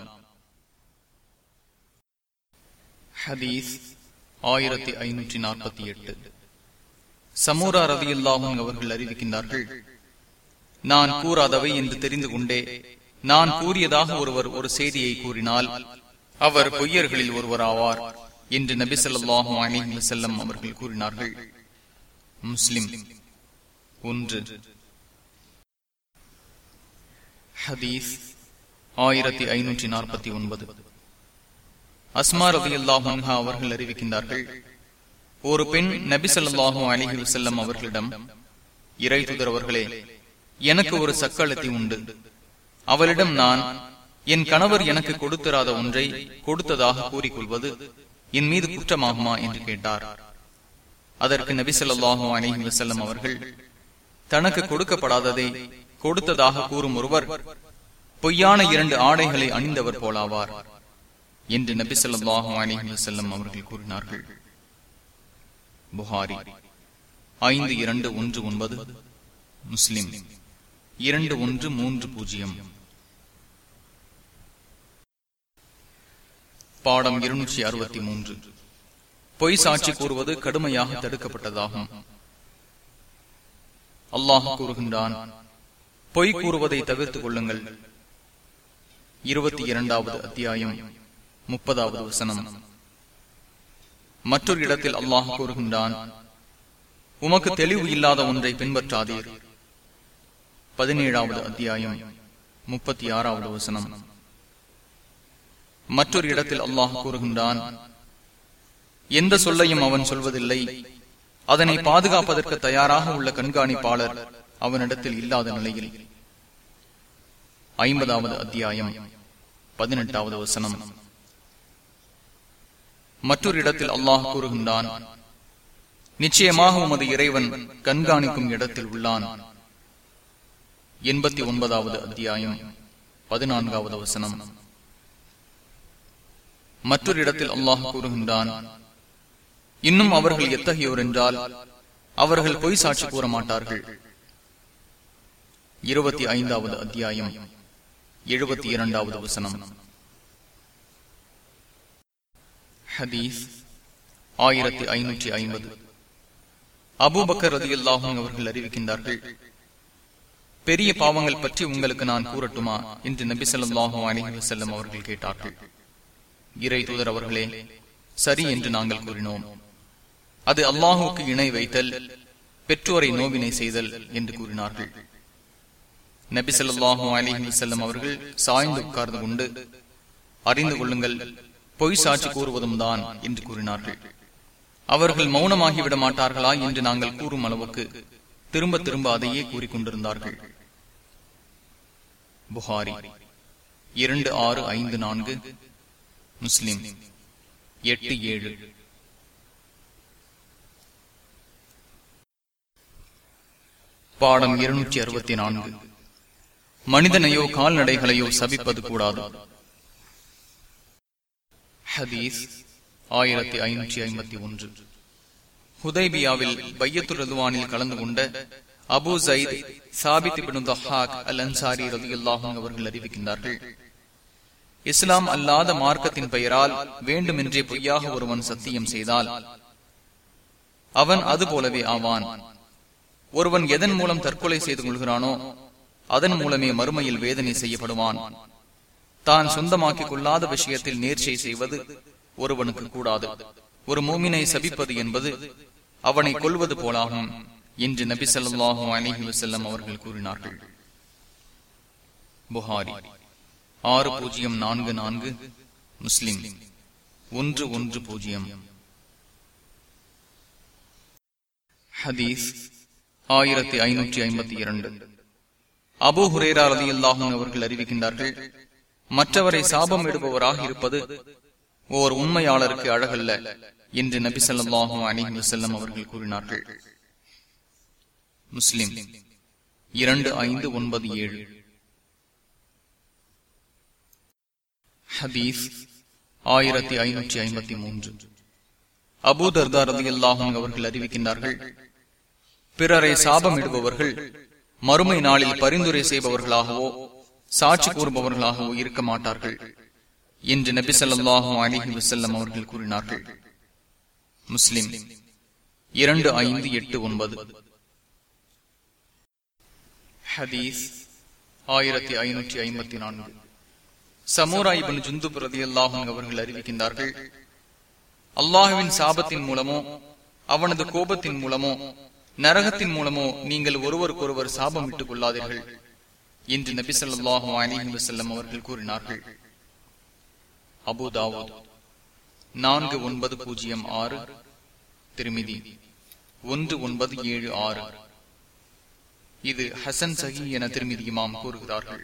ஹதீஸ் ஆயிரத்தி ஐநூற்றி நாற்பத்தி எட்டு சமூரா ரதி அவர்கள் அறிவிக்கின்றார்கள் நான் கூறாதவை என்று தெரிந்து கொண்டே நான் கூறியதாக ஒருவர் ஒரு செய்தியை கூறினால் அவர் பொய்யர்களில் ஒருவர் ஆவார் என்று நபி சொல்லாஹு அலிஹி வசல்லம் அவர்கள் கூறினார்கள் முஸ்லிம் ஒன்று ஹதீஸ் ஆயிரத்தி ஐநூற்றி நாற்பத்தி ஒன்பது அஸ்மா ரதி அல்லாஹா அவர்கள் அறிவிக்கின்றார்கள் ஒரு பெண் நபி சொல்லாஹு அலிஹி வசல்லம் அவர்களிடம் இறை அவர்களே எனக்கு ஒரு சக்களத்தி உண்டு அவளிடம் நான் என் கணவர் எனக்கு கொடுத்திராத ஒன்றை கொடுத்ததாக கூறிக்கொள்வது என் மீது குற்றமாகுமா என்று கேட்டார் அதற்கு நபி சொல்லாஹு அலிஹி வசல்லம் அவர்கள் தனக்கு கொடுக்கப்படாததை கொடுத்ததாக கூறும் ஒருவர் பொய்யான இரண்டு ஆடைகளை அணிந்தவர் போலாவார் என்று நபி சொல்லாஹு அலிஹி வசல்லம் அவர்கள் கூறினார்கள் புகாரி ஐந்து இரண்டு ஒன்று ஒன்பது முஸ்லிம் இரண்டு ஒன்று மூன்று பூஜ்ஜியம் பாடம் இருநூற்றி அறுபத்தி மூன்று பொய் சாட்சி கூறுவது கடுமையாக தடுக்கப்பட்டதாகும் அல்லாஹ் கூறுகின்றான் பொய் கூறுவதை தவிர்த்துக் கொள்ளுங்கள் இருபத்தி இரண்டாவது அத்தியாயம் முப்பதாவது வசனம் மற்றொரு இடத்தில் அல்லாஹ் கூறுகின்றான் உமக்கு தெளிவு இல்லாத ஒன்றை பின்பற்றாதீர் பதினேழாவது அத்தியாயம் முப்பத்தி ஆறாவது வசனம் மற்றொரு இடத்தில் அல்லாஹ் கூறுகின்றான் எந்த சொல்லையும் அவன் சொல்வதில்லை அதனை பாதுகாப்பதற்கு தயாராக உள்ள கண்காணிப்பாளர் அவனிடத்தில் இல்லாத நிலையில் ஐம்பதாவது அத்தியாயம் பதினெட்டாவது வசனம் மற்றொரு இடத்தில் அல்லாஹ் கூறுகின்றான் நிச்சயமாக உமது இறைவன் கண்காணிக்கும் இடத்தில் உள்ளான் எண்பத்தி ஒன்பதாவது அத்தியாயம் பதினான்காவது வசனம் மற்றொரு இடத்தில் அல்லாஹ் கூறுகின்றான் இன்னும் அவர்கள் எத்தகையோர் என்றால் அவர்கள் பொய் சாட்சி கூற மாட்டார்கள் இருபத்தி ஐந்தாவது அத்தியாயம் எழுபத்தி இரண்டாவது வசனம் ஹதீஸ் ஆயிரத்தி ஐநூற்றி ஐம்பது அபூபக்கர் ரதி அல்லாஹும் அவர்கள் அறிவிக்கின்றார்கள் பெரிய பாவங்கள் பற்றி உங்களுக்கு நான் கூறட்டுமா என்று நபி சொல்லாஹு அலிஹி வசல்லம் அவர்கள் கேட்டார்கள் இறை தூதர் அவர்களே சரி என்று நாங்கள் கூறினோம் அது அல்லாஹுக்கு இணை வைத்தல் பெற்றோரை நோவினை செய்தல் என்று கூறினார்கள் நபி சொல்லாஹு அலிஹி வசல்லம் அவர்கள் சாய்ந்து உட்கார்ந்து கொண்டு அறிந்து கொள்ளுங்கள் பொய் சாட்சி கூறுவதும் தான் என்று கூறினார்கள் அவர்கள் மௌனமாகிவிட மாட்டார்களா என்று நாங்கள் கூறும் அளவுக்கு திரும்ப திரும்ப அதையே கூறிக்கொண்டிருந்தார்கள் புகாரி இரண்டு ஆறு ஐந்து நான்கு முஸ்லிம் எட்டு ஏழு பாடம் இருநூற்றி அறுபத்தி நான்கு மனிதனையோ கால்நடைகளையோ சபிப்பது கூடாது ஹதீஸ் ஆயிரத்தி ஐநூற்றி ஐம்பத்தி ஒன்று ஹுதைபியாவில் பையத்து ரதுவானில் கலந்து கொண்ட அபு சயித் சாபித் அல் அன்சாரி ரதி அல்லாஹும் அவர்கள் அறிவிக்கின்றார்கள் இஸ்லாம் அல்லாத மார்க்கத்தின் பெயரால் வேண்டுமென்றே பொய்யாக ஒருவன் சத்தியம் செய்தால் அவன் அது போலவே ஆவான் ஒருவன் எதன் மூலம் தற்கொலை செய்து கொள்கிறானோ அதன் மூலமே மறுமையில் வேதனை செய்யப்படுவான் தான் சொந்தமாக்கிக் கொள்ளாத விஷயத்தில் நேர்ச்சை செய்வது ஒருவனுக்கு கூடாது ஒரு மூமினை சபிப்பது என்பது அவனை கொள்வது போலாகும் என்று நபி சொல்லாஹு அலிஹி வசல்லம் அவர்கள் கூறினார்கள் புகாரி ஆறு பூஜ்ஜியம் நான்கு நான்கு முஸ்லிம் ஒன்று ஒன்று பூஜ்ஜியம் ஹதீஸ் ஆயிரத்தி ஐநூற்றி ஐம்பத்தி இரண்டு அபு ஹுரேரா ரதி அல்லாஹும் அவர்கள் அறிவிக்கின்றார்கள் மற்றவரை சாபம் இடுபவராக இருப்பது ஓர் உண்மையாளருக்கு அழகல்ல என்று நபி சொல்லாஹும் அலிஹி வசல்லம் அவர்கள் கூறினார்கள் முஸ்லிம் இரண்டு ஐந்து ஒன்பது ஏழு ஹதீஸ் ஆயிரத்தி ஐநூற்றி ஐம்பத்தி மூன்று அபூ தர்தா ரதி அல்லாஹும் அவர்கள் அறிவிக்கின்றார்கள் பிறரை சாபமிடுபவர்கள் மறுமை நாளில் பரிந்துரை செய்பவர்களாகவோ சாட்சி கூறுபவர்களாகவோ இருக்க மாட்டார்கள் என்று நபி சொல்லாஹு அலிஹி வசல்லம் அவர்கள் கூறினார்கள் முஸ்லிம் இரண்டு ஐந்து எட்டு ஒன்பது ஹதீஸ் ஆயிரத்தி ஐநூற்றி ஐம்பத்தி நான்கு சமூரா இபின் ஜுந்து பிரதி அல்லாஹும் அவர்கள் அறிவிக்கின்றார்கள் அல்லாஹுவின் சாபத்தின் மூலமோ அவனது கோபத்தின் மூலமோ நரகத்தின் மூலமோ நீங்கள் ஒருவருக்கொருவர் சாபம் இட்டுக் கொள்ளாதீர்கள் என்று நபி சொல்லாஹு அலிஹி வசல்லம் அவர்கள் கூறினார்கள் அபுதாவூத் நான்கு ஒன்பது பூஜ்ஜியம் ஆறு திருமிதி ஒன்று ஒன்பது ஏழு ஆறு இது ஹசன் சஹி என திருமிதி இமாம் கூறுகிறார்கள்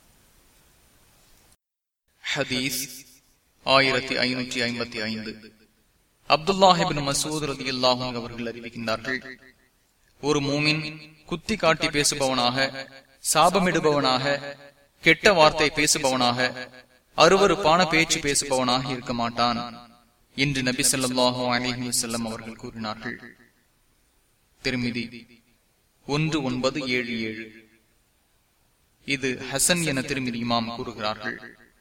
ஹதீஸ் ஆயிரத்தி ஐநூற்றி ஐம்பத்தி ஐந்து அப்துல்லாஹிபின் மசூத் ரதி அல்லாஹும் அவர்கள் அறிவிக்கின்றார்கள் ஒரு மூமின் குத்தி காட்டி பேசுபவனாக சாபமிடுபவனாக கெட்ட வார்த்தை பேசுபவனாக அருவறுப்பான பேச்சு பேசுபவனாக இருக்க மாட்டான் என்று நபி சொல்லாஹு அலிஹி வசல்லம் அவர்கள் கூறினார்கள் திருமிதி ஒன்று ஒன்பது ஏழு ஏழு இது ஹசன் என திருமிதி இமாம் கூறுகிறார்கள்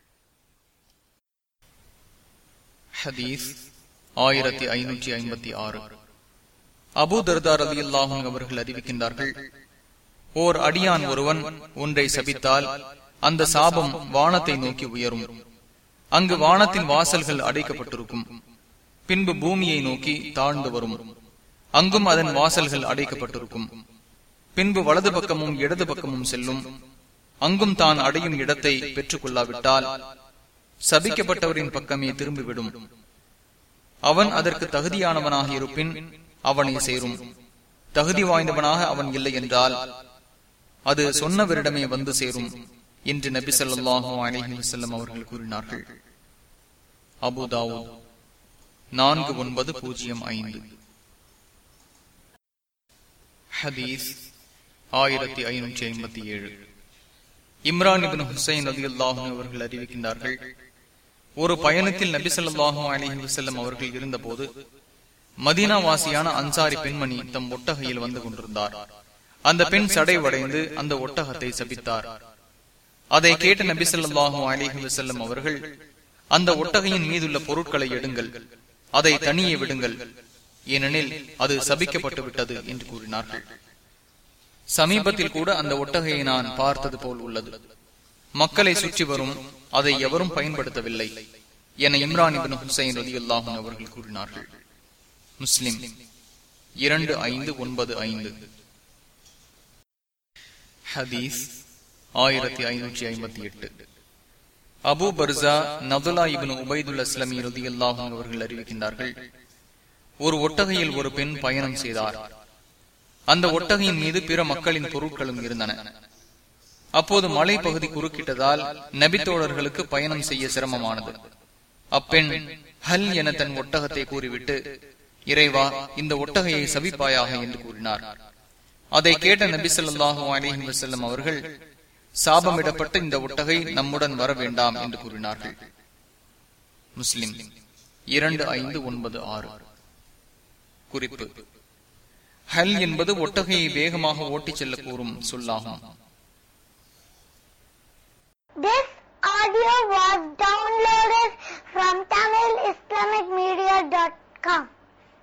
ஹதீஸ் ஆயிரத்தி ஐநூற்றி ஐம்பத்தி ஆறு அபு தர்தார் அலி அல்லாஹும் அவர்கள் அறிவிக்கின்றார்கள் ஓர் அடியான் ஒருவன் ஒன்றை சபித்தால் அந்த சாபம் வானத்தை நோக்கி உயரும் அங்கு வானத்தின் வாசல்கள் அடைக்கப்பட்டிருக்கும் பின்பு பூமியை நோக்கி தாழ்ந்து வரும் அங்கும் அதன் வாசல்கள் அடைக்கப்பட்டிருக்கும் பின்பு வலது பக்கமும் இடது பக்கமும் செல்லும் அங்கும் தான் அடையும் இடத்தை பெற்றுக் கொள்ளாவிட்டால் சபிக்கப்பட்டவரின் பக்கமே திரும்பிவிடும் அவன் அதற்கு தகுதியானவனாக இருப்பின் அவனை சேரும் தகுதி வாய்ந்தவனாக அவன் இல்லை என்றால் அது சொன்னவரிடமே வந்து சேரும் என்று நபி சொல்லாஹு அலஹி வசல்லம் அவர்கள் கூறினார்கள் அபுதாவோ நான்கு ஒன்பது பூஜ்ஜியம் ஐந்து ஹதீஸ் ஆயிரத்தி ஐநூற்றி ஐம்பத்தி ஏழு இம்ரான் இபின் ஹுசைன் அலி அல்லாஹும் அவர்கள் அறிவிக்கின்றார்கள் ஒரு பயணத்தில் நபி சொல்லாஹும் அலஹி வசல்லம் அவர்கள் இருந்தபோது மதீனா வாசியான அன்சாரி பெண்மணி தம் ஒட்டகையில் வந்து கொண்டிருந்தார் அந்த பெண் சடைவடைந்து அந்த ஒட்டகத்தை சபித்தார் அதை கேட்ட நபி சொல்லாஹு அலிஹி வசல்லம் அவர்கள் அந்த ஒட்டகையின் மீதுள்ள பொருட்களை எடுங்கள் அதை தனியே விடுங்கள் ஏனெனில் அது சபிக்கப்பட்டு விட்டது என்று கூறினார்கள் சமீபத்தில் கூட அந்த ஒட்டகையை நான் பார்த்தது போல் உள்ளது மக்களை சுற்றி வரும் அதை எவரும் பயன்படுத்தவில்லை என இம்ரான் இபின் ஹுசைன் ரதி அல்லாஹும் அவர்கள் கூறினார்கள் முஸ்லிம் இரண்டு ஐந்து ஒன்பது ஐந்து ஹதீஸ் ஆயிரத்தி ஐநூற்றி ஐம்பத்தி எட்டு Abu Barza Nadla ibn Ubaidul Aslami ரதி அல்லாஹும் அவர்கள் அறிவிக்கின்றார்கள் ஒரு ஒட்டகையில் ஒரு பெண் பயணம் செய்தார் அந்த ஒட்டகையின் மீது பிற மக்களின் பொருட்களும் இருந்தன அப்போது மலை பகுதி குறுக்கிட்டதால் நபித்தோழர்களுக்கு பயணம் செய்ய சிரமமானது அப்பெண் ஹல் என தன் ஒட்டகத்தை கூறிவிட்டு இறைவா இந்த ஒட்டகையை சபிப்பாயாக என்று கூறினார் அதை கேட்ட நபி சொல்லாஹு அலிஹி வசல்லம் அவர்கள் சாபமிடப்பட்ட இந்த ஒட்டகை நம்முடன் வர வேண்டாம் என்று கூறினார்கள் முஸ்லிம் இரண்டு ஐந்து ஒன்பது ஆறு குறிப்பு ஹல் என்பது ஒட்டகையை வேகமாக ஓட்டிச் செல்ல கூறும் சொல்லாகும் This audio was downloaded from TamilIslamicMedia.com.